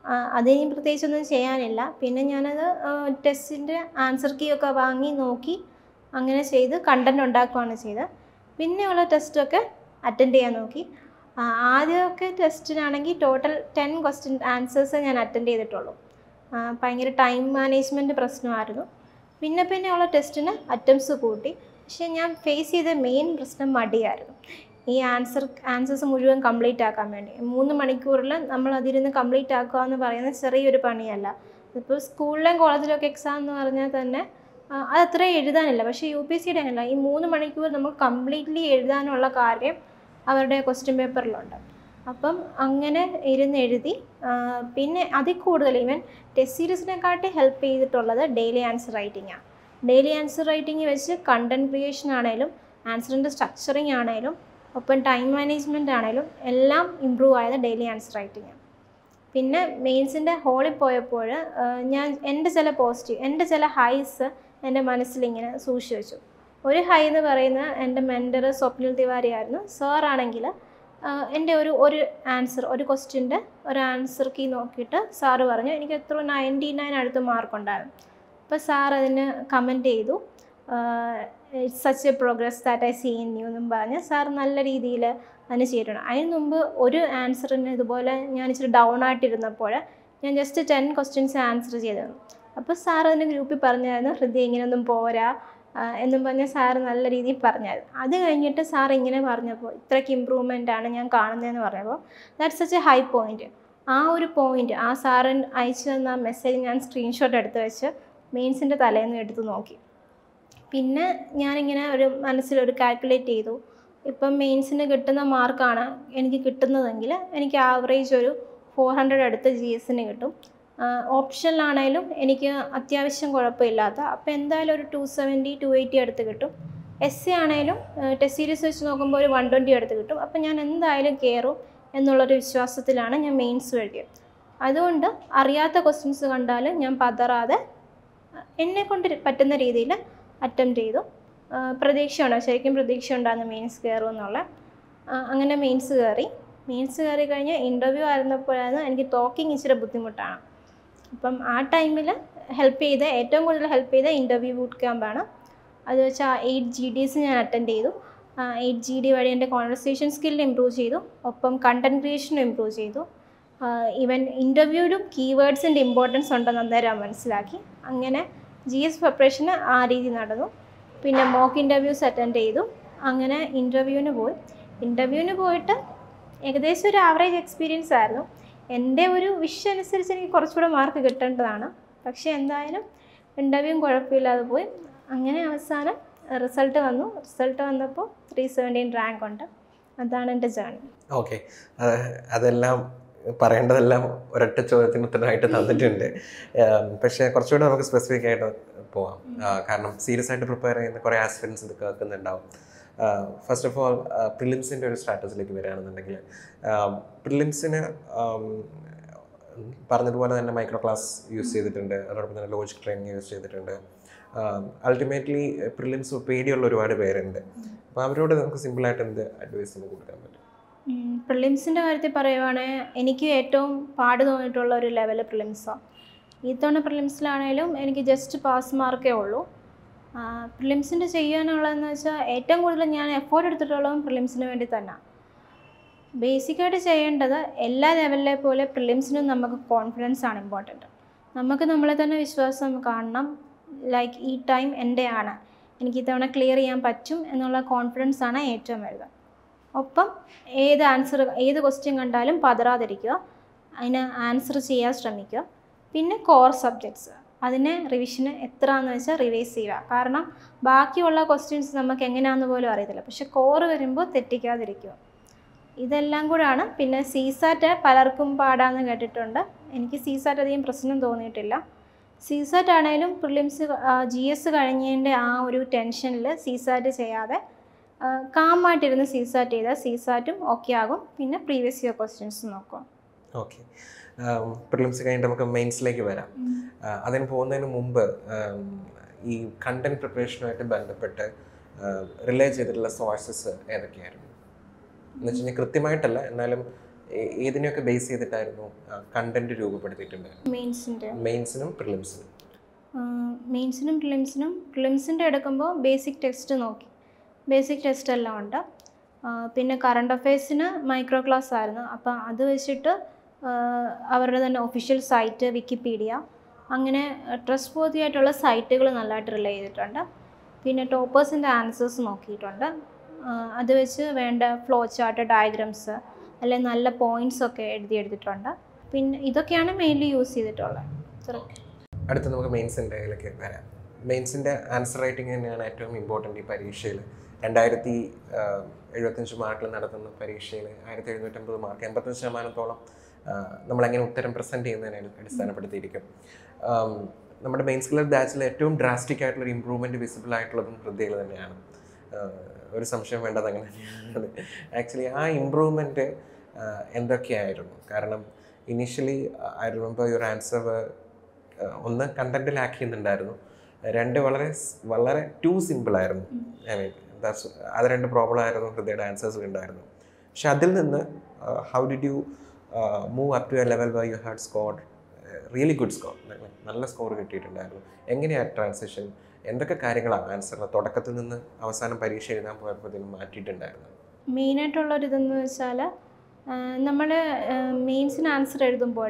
ആ, അതിന് പ്രത്യേകിച്ചൊന്നും ചെയ്യാനില്ല പിന്നെ ഞാനത് ടെസ്റ്റിൻ്റെ ആൻസർ കീ ഒക്കെ വാങ്ങി നോക്കി അങ്ങനെ ചെയ്ത് കണ്ടൻറ് ഉണ്ടാക്കുകയാണ് ചെയ്തത് പിന്നെയുള്ള ടെസ്റ്റൊക്കെ അറ്റൻഡ് ചെയ്യാൻ നോക്കി ആ, ആദ്യമൊക്കെ ടെസ്റ്റിനാണെങ്കിൽ ടോട്ടൽ ടെൻ ക്വസ്റ്റ്യൻ ആൻസേഴ്സ് ഞാൻ അറ്റൻഡ് ചെയ്തിട്ടുള്ളൂ ആ, ഭയങ്കര ടൈം മാനേജ്മെൻറ്റ് പ്രശ്നമായിരുന്നു പിന്നെ പിന്നെ ഉള്ള ടെസ്റ്റിന് അറ്റംപ്റ്റ്സ് കൂട്ടി പക്ഷേ ഞാൻ ഫേസ് ചെയ്ത മെയിൻ പ്രശ്നം മടിയായിരുന്നു ഈ ആൻസർ ആൻസേഴ്സ് മുഴുവൻ കംപ്ലീറ്റ് ആക്കാൻ വേണ്ടി മൂന്ന് മണിക്കൂറിൽ നമ്മൾ അതിരുന്ന് കംപ്ലീറ്റ് ആക്കുക എന്ന് പറയുന്നത് ചെറിയൊരു പണിയല്ല ഇപ്പോൾ സ്കൂളിലെയും കോളേജിലൊക്കെ എക്സാം എന്ന് പറഞ്ഞാൽ തന്നെ ആ, അത് അത്രയും എഴുതാനില്ല പക്ഷേ യു പി സിയുടെ അങ്ങനെയല്ല ഈ മൂന്ന് മണിക്കൂർ നമുക്ക് കംപ്ലീറ്റ്ലി എഴുതാനുള്ള കാര്യം അവരുടെ ക്വസ്റ്റ്യൻ പേപ്പറിലുണ്ട് അപ്പം അങ്ങനെ ഇരുന്ന് എഴുതി ആ, പിന്നെ അതിൽ കൂടുതൽ ഈവൻ ടെസ്റ്റ് സീരീസിനെക്കാട്ടി ഹെൽപ്പ് ചെയ്തിട്ടുള്ളത് ഡെയിലി ആൻസർ റൈറ്റിംഗ് ആണ് ഡെയിലി ആൻസർ റൈറ്റിംഗ് വെച്ച് കണ്ടൻറ് ക്രിയേഷൻ ആണേലും ആൻസറിൻ്റെ സ്ട്രക്ചറിങ് ആണേലും ഒപ്പം ടൈം മാനേജ്മെൻറ്റ് ആണേലും എല്ലാം ഇമ്പ്രൂവ് ആയത് ഡെയിലി ആൻസർ റൈറ്റിംഗ് ആണ് പിന്നെ മെയിൻസിൻ്റെ ഹോളിൽ പോയപ്പോൾ ഞാൻ എൻ്റെ ചില പോസിറ്റീവ് എൻ്റെ ചില ഹൈസ് എൻ്റെ മനസ്സിലിങ്ങനെ സൂക്ഷിച്ചു വെച്ചു ഒരു ഹൈ എന്ന് പറയുന്നത് എൻ്റെ മെൻറ്റർ സ്വപ്നിൽ തിവാരി ആയിരുന്നു സാർ ആണെങ്കിൽ എൻ്റെ ഒരു ഒരു ആൻസർ ഒരു ക്വസ്റ്റ്യൻ്റെ ഒരു ആൻസർ കീ നോക്കിയിട്ട് സാറ് പറഞ്ഞു എനിക്ക് എത്ര നയൻറ്റി നയൻ അടുത്ത് മാർക്ക് ഉണ്ടായിരുന്നു അപ്പോൾ സാർ അതിന് കമൻറ്റ് ചെയ്തു it's such a progress that I see in you എന്നും പറഞ്ഞ് സാർ നല്ല രീതിയിൽ അതിന് ചെയ്തിട്ടുണ്ട് അതിന് മുമ്പ് ഒരു ആൻസറിന് ഇതുപോലെ ഞാൻ ഇച്ചിരി ഡൗൺ ആയിട്ടിരുന്നപ്പോൾ ഞാൻ ജസ്റ്റ് ടെൻ ക്വസ്റ്റ്യൻസ് ആൻസർ ചെയ്തിരുന്നു അപ്പോൾ സാർ അതിൻ്റെ ഗ്രൂപ്പിൽ പറഞ്ഞായിരുന്നു ഹൃദയ ഇങ്ങനെയൊന്നും പോരാ ആ, എന്നും പറഞ്ഞ് സാർ നല്ല രീതിയിൽ പറഞ്ഞായിരുന്നു അത് കഴിഞ്ഞിട്ട് സാർ ഇങ്ങനെ പറഞ്ഞപ്പോൾ ഇത്രയ്ക്ക് ഇമ്പ്രൂവ്മെൻ്റ് ആണ് ഞാൻ കാണുന്നതെന്ന് പറഞ്ഞപ്പോൾ that's such a high point ആ ഒരു പോയിന്റ് ആ സാറിൻ അയച്ചു തന്ന മെസ്സേജ് ഞാൻ സ്ക്രീൻഷോട്ട് എടുത്ത് വെച്ച് മെയിൻസിൻ്റെ തലേന്ന് എടുത്ത് നോക്കി പിന്നെ ഞാനിങ്ങനെ ഒരു മനസ്സിലൊരു കാൽക്കുലേറ്റ് ചെയ്തു ഇപ്പം മെയിൻസിന് കിട്ടുന്ന മാർക്കാണ് എനിക്ക് കിട്ടുന്നതെങ്കിൽ എനിക്ക് ആവറേജ് ഒരു ഫോർ ഹൺഡ്രഡ് അടുത്ത് ജി എസിന് കിട്ടും ഓപ്ഷനിലാണേലും എനിക്ക് അത്യാവശ്യം കുഴപ്പമില്ലാത്ത അപ്പോൾ എന്തായാലും ഒരു ടു സെവൻറ്റി ടു എയ്റ്റി അടുത്ത് കിട്ടും എസ് സി ആണേലും ടെസ്റ്റ് സീരീസ് വെച്ച് നോക്കുമ്പോൾ ഒരു വൺ ട്വൻറ്റി അടുത്ത് കിട്ടും അപ്പോൾ ഞാൻ എന്തായാലും കയറും എന്നുള്ളൊരു വിശ്വാസത്തിലാണ് ഞാൻ മെയിൻസ് എഴുതിയത് അതുകൊണ്ട് അറിയാത്ത ക്വസ്റ്റ്യൻസ് കണ്ടാലും ഞാൻ പതറാതെ എന്നെ കൊണ്ട് പറ്റുന്ന രീതിയിൽ അറ്റംപ്റ്റ് ചെയ്തു ആ, പ്രതീക്ഷയുണ്ട് ശരിക്കും പ്രതീക്ഷ ഉണ്ടായിരുന്നു മെയിൻസ് കയറും എന്നുള്ള ആ, അങ്ങനെ മെയിൻസ് കയറി മെയിൻസ് കയറി കഴിഞ്ഞ് ഇൻ്റർവ്യൂ ആയിരുന്നപ്പോഴാണ് എനിക്ക് ടോക്കിംഗ് ഇച്ചിരി ബുദ്ധിമുട്ടാണ് അപ്പം ആ ടൈമിൽ ഹെൽപ്പ് ചെയ്ത ഏറ്റവും കൂടുതൽ ഹെൽപ്പ് ചെയ്ത ഇൻ്റർവ്യൂ ബൂട്ട് ക്യാമ്പാണ് അത് വെച്ചാൽ എയ്റ്റ് ജി ഡിസ് ഞാൻ അറ്റൻഡ് ചെയ്തു എയ്റ്റ് ജി ഡി വഴി എൻ്റെ കോൺവെർസേഷൻ സ്കില്ല് ഇമ്പ്രൂവ് ചെയ്തു ഒപ്പം കണ്ടൻറ് ക്രിയേഷനും ഇമ്പ്രൂവ് ചെയ്തു ഈവൻ ഇൻ്റർവ്യൂവിലും കീവേഡ്സിൻ്റെ ഇമ്പോർട്ടൻസ് ഉണ്ടെന്ന് അന്നേരം മനസ്സിലാക്കി അങ്ങനെ ജി എസ് പ്രിപ്പറേഷന് ആ രീതി നടന്നു പിന്നെ മോക്ക് ഇൻ്റർവ്യൂസ് അറ്റൻഡ് ചെയ്തു അങ്ങനെ ഇൻ്റർവ്യൂവിന് പോയി ഇൻ്റർവ്യൂവിന് പോയിട്ട് ഏകദേശം ഒരു ആവറേജ് എക്സ്പീരിയൻസ് ആയിരുന്നു എൻ്റെ ഒരു വിഷ് അനുസരിച്ച് എനിക്ക് കുറച്ചുകൂടെ മാർക്ക് കിട്ടേണ്ടതാണ് പക്ഷേ എന്തായാലും ഇൻ്റർവ്യൂവും കുഴപ്പമില്ലാതെ പോയി അങ്ങനെ അവസാനം റിസൾട്ട് വന്നു റിസൾട്ട് വന്നപ്പോൾ ത്രീ സെവൻറ്റീൻ റാങ്ക് ഉണ്ട് അതാണ് എൻ്റെ ജേണി ഓക്കെ അതെല്ലാം പറയേണ്ടതെല്ലാം ഒരൊറ്റ ചോദ്യത്തിന് ഉത്തരമായിട്ട് തന്നിട്ടുണ്ട് ഉം, പക്ഷേ കുറച്ചുകൂടെ നമുക്ക് സ്പെസിഫിക് ആയിട്ട് പോവാം ആ, കാരണം സീരിയസ് ആയിട്ട് പ്രിപ്പയർ ചെയ്യുന്ന കുറേ ആസ്പിറൻസ് ഇത് കേൾക്കുന്നുണ്ടാവും ഫസ്റ്റ് ഓഫ് ഓൾ പ്രിലിംസിൻ്റെ ഒരു സ്റ്റാറ്റസിലേക്ക് വരികയാണെന്നുണ്ടെങ്കിൽ പ്രിലിംസിന് പറഞ്ഞതുപോലെ തന്നെ മൈക്രോ ക്ലാസ് യൂസ് ചെയ്തിട്ടുണ്ട് അതോടൊപ്പം തന്നെ ലോജിക് ട്രെയിനിങ് യൂസ് ചെയ്തിട്ടുണ്ട് അൾട്ടിമേറ്റ്ലി പ്രിലിംസ് പേടിയുള്ള ഒരുപാട് പേരുണ്ട് അപ്പോൾ അവരോട് നമുക്ക് സിമ്പിളായിട്ട് എന്ത് അഡ്വൈസ് കൊടുക്കാൻ പറ്റും പ്രിലിംസിൻ്റെ കാര്യത്തിൽ പറയുവാണെങ്കിൽ എനിക്ക് ഏറ്റവും പാട് തോന്നിയിട്ടുള്ള ഒരു ലെവൽ പ്രിലിംസാണ് ഈ തവണ പ്രിലിംസിലാണേലും എനിക്ക് ജസ്റ്റ് പാസ് മാർക്കേ ഉള്ളൂ പ്രിലിംസിൻ്റെ ചെയ്യാനുള്ളതെന്ന് വെച്ചാൽ ഏറ്റവും കൂടുതൽ ഞാൻ എഫോർട്ട് എടുത്തിട്ടുള്ളതും പ്രിലിംസിന് വേണ്ടി തന്നെ ബേസിക്കായിട്ട് ചെയ്യേണ്ടത് എല്ലാ ലെവലിലെ പോലെ പ്രിലിംസിനും നമുക്ക് കോൺഫിഡൻസ് ആണ് ഇമ്പോർട്ടൻറ്റ് നമുക്ക് നമ്മളെ തന്നെ വിശ്വാസം കാണണം ലൈക്ക് ഈ ടൈം എൻ്റെ ആണ് എനിക്ക് ഇത്തവണ ക്ലിയർ ചെയ്യാൻ പറ്റും എന്നുള്ള കോൺഫിഡൻസ് ആണ് ഏറ്റവും വലുത് ഒപ്പം ഏത് ആൻസർ ഏത് ക്വസ്റ്റ്യൻ കണ്ടാലും പതറാതിരിക്കുക അതിന് ആൻസർ ചെയ്യാൻ ശ്രമിക്കുക പിന്നെ കോർ സബ്ജക്ട്സ് അതിനെ റിവിഷന് എത്രയാണെന്ന് വെച്ചാൽ റിവൈസ് ചെയ്യുക കാരണം ബാക്കിയുള്ള ക്വസ്റ്റ്യൻസ് നമുക്ക് എങ്ങനെയാണെന്ന് പോലും അറിയത്തില്ല പക്ഷെ കോറ് വരുമ്പോൾ തെറ്റിക്കാതിരിക്കുക ഇതെല്ലാം കൂടാണ് പിന്നെ സീസാറ്റ് പലർക്കും പാടാന്ന് കേട്ടിട്ടുണ്ട് എനിക്ക് സീസാറ്റ് അധികം പ്രശ്നം തോന്നിയിട്ടില്ല സീസാറ്റ് ആണെങ്കിലും പ്രിലിംസ് ജി എസ് കഴിഞ്ഞതിൻ്റെ ആ ഒരു ടെൻഷനിൽ സീസാറ്റ് ചെയ്യാതെ കാമായിട്ടിരുന്ന് സീസാറ്റ് ചെയ്താൽ സീസാറ്റും ഓക്കെ ആകും പിന്നെ പ്രീവിയസ് ഇയർ ക്വസ്റ്റ്യൻസ് നോക്കുക ഓക്കെ പ്രിലിംസ് കഴിഞ്ഞിട്ട് നമുക്ക് മെയിൻസിലേക്ക് വരാം ആ, അതിന് പോകുന്നതിന് മുമ്പ് ആം, ഈ കണ്ടന്റ് പ്രിപ്പറേഷനുമായിട്ട് ബന്ധപ്പെട്ട് റിലേ ചെയ്തിട്ടുള്ള സോഴ്സസ് ഏതൊക്കെയായിരുന്നു എന്ന് വെച്ച് കഴിഞ്ഞാൽ കൃത്യമായിട്ടല്ല എന്നാലും ഏ- ഏതിനെയൊക്കെ ബേസ് ചെയ്തിട്ടായിരുന്നു കണ്ടന്റ് രൂപപ്പെടുത്തിയിട്ടുണ്ടായിരുന്നു മെയിൻസിൻ്റെ മെയിൻസിനും പ്രിലിംസിനും മെയിൻസിനും പ്രിലിംസിനും പ്രിലിംസിൻ്റെ എടുക്കുമ്പോൾ ബേസിക് ടെക്സ്റ്റ് നോക്കി ബേസിക് ടെക്സ്റ്റ് എല്ലാം ഉണ്ട് ആ, പിന്നെ കറണ്ട് അഫയേഴ്സിന് മൈക്രോ ക്ലാസ് ആയിരുന്നു അപ്പോൾ അത് വെച്ചിട്ട് ആ, അവരുടെ തന്നെ ഒഫീഷ്യൽ സൈറ്റ് വിക്കിപീഡിയ അങ്ങനെ ട്രസ്റ്റ് വർത്തി ആയിട്ടുള്ള സൈറ്റുകൾ നല്ലതായിട്ട് റിലേ ചെയ്തിട്ടുണ്ട് പിന്നെ ടോപ്പേഴ്സിൻ്റെ ആൻസേഴ്സ് നോക്കിയിട്ടുണ്ട് ആ, അത് വെച്ച് വേണ്ട ഫ്ലോ ചാർട്ട് ഡയഗ്രാംസ് അല്ലെങ്കിൽ നല്ല പോയിൻറ്റ്സ് ഒക്കെ എഴുതിയെടുത്തിട്ടുണ്ട് പിന്നെ ഇതൊക്കെയാണ് മെയിൻലി യൂസ് ചെയ്തിട്ടുള്ളത് ഇത്രയൊക്കെ അടുത്ത് നമുക്ക് മെയിൻസിൻ്റെ ഇതിലേക്ക് വരാം മെയിൻസിൻ്റെ ആൻസർ റൈറ്റിംഗ് തന്നെയാണ് ഏറ്റവും ഇമ്പോർട്ടൻ്റ് ഈ പരീക്ഷയിൽ രണ്ടായിരത്തി എഴുപത്തഞ്ച് മാർക്കിൽ നടത്തുന്ന പരീക്ഷയിൽ ആയിരത്തി എഴുന്നൂറ്റമ്പത് മാർക്ക് എൺപത്തഞ്ച് ശതമാനത്തോളം ആ, നമ്മളെങ്ങനെ ഉത്തരം പ്രസൻറ്റ് ചെയ്യുന്നതിനെ അടിസ്ഥാനപ്പെടുത്തിയിരിക്കും ആം, നമ്മുടെ മെയിൻ സ്കില്ലർ ബാച്ചിൽ ഏറ്റവും ഡ്രാസ്റ്റിക് ആയിട്ടുള്ള ഒരു ഇമ്പ്രൂവ്മെൻറ്റ് വിസിബിൾ ആയിട്ടുള്ളതും ഹൃദയകൾ തന്നെയാണ് ആ, ഒരു സംശയം വേണ്ടത് അങ്ങനെ തന്നെയാണ് ആക്ച്വലി ആ ഇമ്പ്രൂവ്മെൻറ്റ് എന്തൊക്കെയായിരുന്നു കാരണം initially I remember your answer ഒന്ന് കണ്ടന്റ് ലാക്ക് ചെയ്യുന്നുണ്ടായിരുന്നു രണ്ട് വളരെ സ് വളരെ ടു സിമ്പിൾ ആയിരുന്നു ഐ മീൻ ദാറ്റ്സ് അത് രണ്ട് പ്രോബ്ലം ആയിരുന്നു ഹൃദയയുടെ ആൻസേഴ്സ് ഉണ്ടായിരുന്നു പക്ഷെ അതിൽ നിന്ന് how did you move up to a level why you had score really good score നല്ല സ്കോർ കിട്ടിയിട്ടുണ്ടായിരുന്നു എങ്ങനെയാണ് ട്രാൻസിഷൻ എന്തൊക്കെ കാര്യങ്ങളാണ് ആൻസറിന് തുടക്കത്തിൽ നിന്ന് അവസാനം പരീക്ഷ എഴുതാൻ പോയപ്പോഴത്തേനും മാറ്റിയിട്ടുണ്ടായിരുന്നു മെയിനായിട്ടുള്ളൊരു ഇതെന്ന് വെച്ചാൽ നമ്മൾ മെയിൻസിന് ആൻസർ എഴുതുമ്പോൾ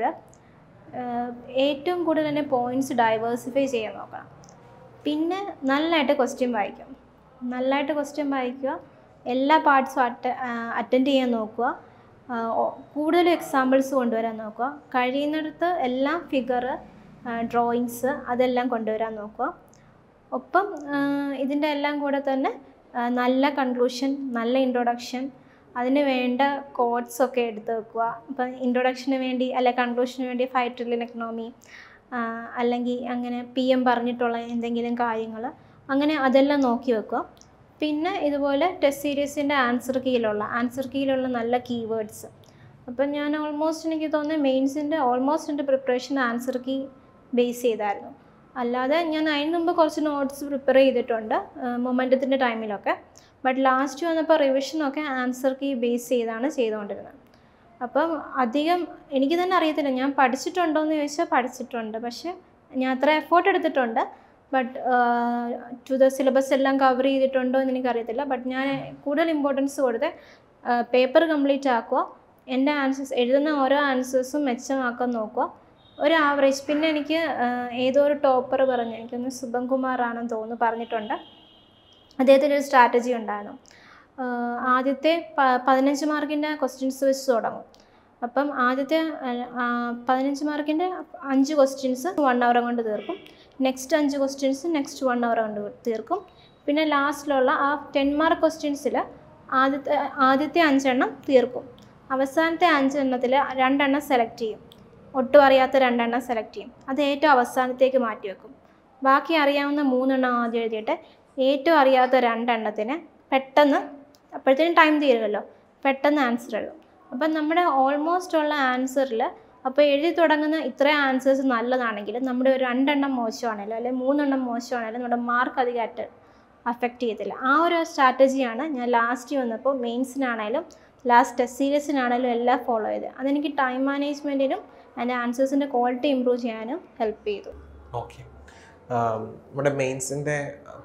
ഏറ്റവും കൂടുതൽ തന്നെ പോയിൻറ്റ്സ് ഡൈവേഴ്സിഫൈ ചെയ്യാൻ നോക്കണം പിന്നെ നല്ലതായിട്ട് ക്വസ്റ്റ്യൻ വായിക്കും നല്ലതായിട്ട് ക്വസ്റ്റ്യൻ വായിക്കുക എല്ലാ പാർട്സും അറ്റ അറ്റൻഡ് ചെയ്യാൻ നോക്കുക ആ, ഓ- കൂടുതൽ എക്സാമ്പിൾസ് കൊണ്ടുവരാൻ നോക്കുക കഴിയുന്നിടത്ത് എല്ലാം ഫിഗർ ഡ്രോയിങ്സ് അതെല്ലാം കൊണ്ടുവരാൻ നോക്കുക ഒപ്പം ഇതിൻ്റെ എല്ലാം കൂടെ തന്നെ ആ, നല്ല കൺക്ലൂഷൻ നല്ല ഇൻട്രൊഡക്ഷൻ അതിന് വേണ്ട കോഡ്സ് ഒക്കെ എടുത്ത് വെക്കുക ഇപ്പം ഇൻട്രൊഡക്ഷന് വേണ്ടി അല്ലെ കൺക്ലൂഷന് വേണ്ടി ഫൈവ് ട്രില്യൻ എക്കണോമി അല്ലെങ്കിൽ അങ്ങനെ പി എം പറഞ്ഞിട്ടുള്ള എന്തെങ്കിലും കാര്യങ്ങൾ അങ്ങനെ അതെല്ലാം നോക്കി വെക്കുക പിന്നെ ഇതുപോലെ ടെസ്റ്റ് സീരീസിൻ്റെ ആൻസർ കീയിലുള്ള ആൻസർ കീയിലുള്ള നല്ല കീവേഡ്സ് അപ്പം ഞാൻ ഓൾമോസ്റ്റ് എനിക്ക് തോന്നുന്നത് മെയിൻസിൻ്റെ ഓൾമോസ്റ്റ് എൻ്റെ പ്രിപ്പറേഷൻ ആൻസർ കീ ബേസ് ചെയ്തായിരുന്നു അല്ലാതെ ഞാൻ അതിന് മുമ്പ് കുറച്ച് നോട്ട്സ് പ്രിപ്പയർ ചെയ്തിട്ടുണ്ട് മൊമെൻറ്റത്തിൻ്റെ ടൈമിലൊക്കെ ബട്ട് ലാസ്റ്റ് വന്നപ്പോൾ റിവിഷനൊക്കെ ആൻസർ കീ ബേസ് ചെയ്താണ് ചെയ്തുകൊണ്ടിരുന്നത് അപ്പം അധികം എനിക്ക് തന്നെ അറിയത്തില്ല ഞാൻ പഠിച്ചിട്ടുണ്ടോ എന്ന് ചോദിച്ചാൽ പഠിച്ചിട്ടുണ്ട് പക്ഷേ ഞാൻ അത്ര എഫേർട്ട് എടുത്തിട്ടുണ്ട് ബട്ട് ടു ദ സിലബസ് എല്ലാം കവർ ചെയ്തിട്ടുണ്ടോ എന്ന് എനിക്കറിയത്തില്ല ബട്ട് ഞാൻ കൂടുതൽ ഇമ്പോർട്ടൻസ് കൊടുത്ത് പേപ്പർ കംപ്ലീറ്റ് ആക്കുക എൻ്റെ ആൻസേഴ്സ് എഴുതുന്ന ഓരോ ആൻസേഴ്സും മെച്ചമാക്കാൻ നോക്കുക ഒരു ആവറേജ് പിന്നെ എനിക്ക് ആ, ഏതോ ഒരു ടോപ്പർ പറഞ്ഞു എനിക്കൊന്ന് ശുഭം കുമാറാണെന്ന് തോന്നുന്നു പറഞ്ഞിട്ടുണ്ട് അദ്ദേഹത്തിൻ്റെ ഒരു സ്ട്രാറ്റജി ഉണ്ടായിരുന്നു ആ, ആദ്യത്തെ പ- പതിനഞ്ച് മാർക്കിൻ്റെ ക്വസ്റ്റ്യൻസ് വെച്ച് തുടങ്ങും അപ്പം ആദ്യത്തെ ആ, പതിനഞ്ച് മാർക്കിൻ്റെ അഞ്ച് ക്വസ്റ്റ്യൻസ് വൺ അവർ കൊണ്ട് തീർക്കും നെക്സ്റ്റ് അഞ്ച് ക്വസ്റ്റ്യൻസ് നെക്സ്റ്റ് വൺ അവർ കൊണ്ട് തീർക്കും പിന്നെ ലാസ്റ്റിലുള്ള ആ ടെൻ മാർക്ക് ക്വസ്റ്റ്യൻസിൽ ആദ്യത്തെ ആദ്യത്തെ അഞ്ചെണ്ണം തീർക്കും അവസാനത്തെ അഞ്ചെണ്ണത്തിൽ രണ്ടെണ്ണം സെലക്ട് ചെയ്യും ഒട്ടും അറിയാത്ത രണ്ടെണ്ണം സെലക്ട് ചെയ്യും അത് ഏറ്റവും അവസാനത്തേക്ക് മാറ്റി വെക്കും ബാക്കി അറിയാവുന്ന മൂന്നെണ്ണം ആദ്യം എഴുതിയിട്ട് ഏറ്റവും അറിയാത്ത രണ്ടെണ്ണത്തിന് പെട്ടെന്ന് അപ്പോഴത്തേനും ടൈം തീരുമല്ലോ പെട്ടെന്ന് ആൻസർ എഴുതും അപ്പം നമ്മുടെ ഓൾമോസ്റ്റ് ഉള്ള ആൻസറിൽ അപ്പോൾ എഴുതി തുടങ്ങുന്ന ഇത്രയും ആൻസേഴ്സ് നല്ലതാണെങ്കിൽ നമ്മുടെ ഒരു രണ്ടെണ്ണം മോശമാണെങ്കിലും അല്ലെങ്കിൽ മൂന്നെണ്ണം മോശമാണെങ്കിലും നമ്മുടെ മാർക്ക് അധികം അറ്റ അഫക്റ്റ് ചെയ്യത്തില്ല ആ ഒരു സ്ട്രാറ്റജിയാണ് ഞാൻ ലാസ്റ്റ് വന്നപ്പോൾ മെയിൻസിനാണേലും ലാസ്റ്റ് ടെസ്റ്റ് സീരീസിനാണേലും എല്ലാം ഫോളോ ചെയ്ത് അതെനിക്ക് ടൈം മാനേജ്മെൻറ്റിനും എൻ്റെ ആൻസേഴ്സിൻ്റെ ക്വാളിറ്റി ഇമ്പ്രൂവ് ചെയ്യാനും ഹെൽപ്പ് ചെയ്തു ഓക്കെ നമ്മുടെ മെയിൻസിൻ്റെ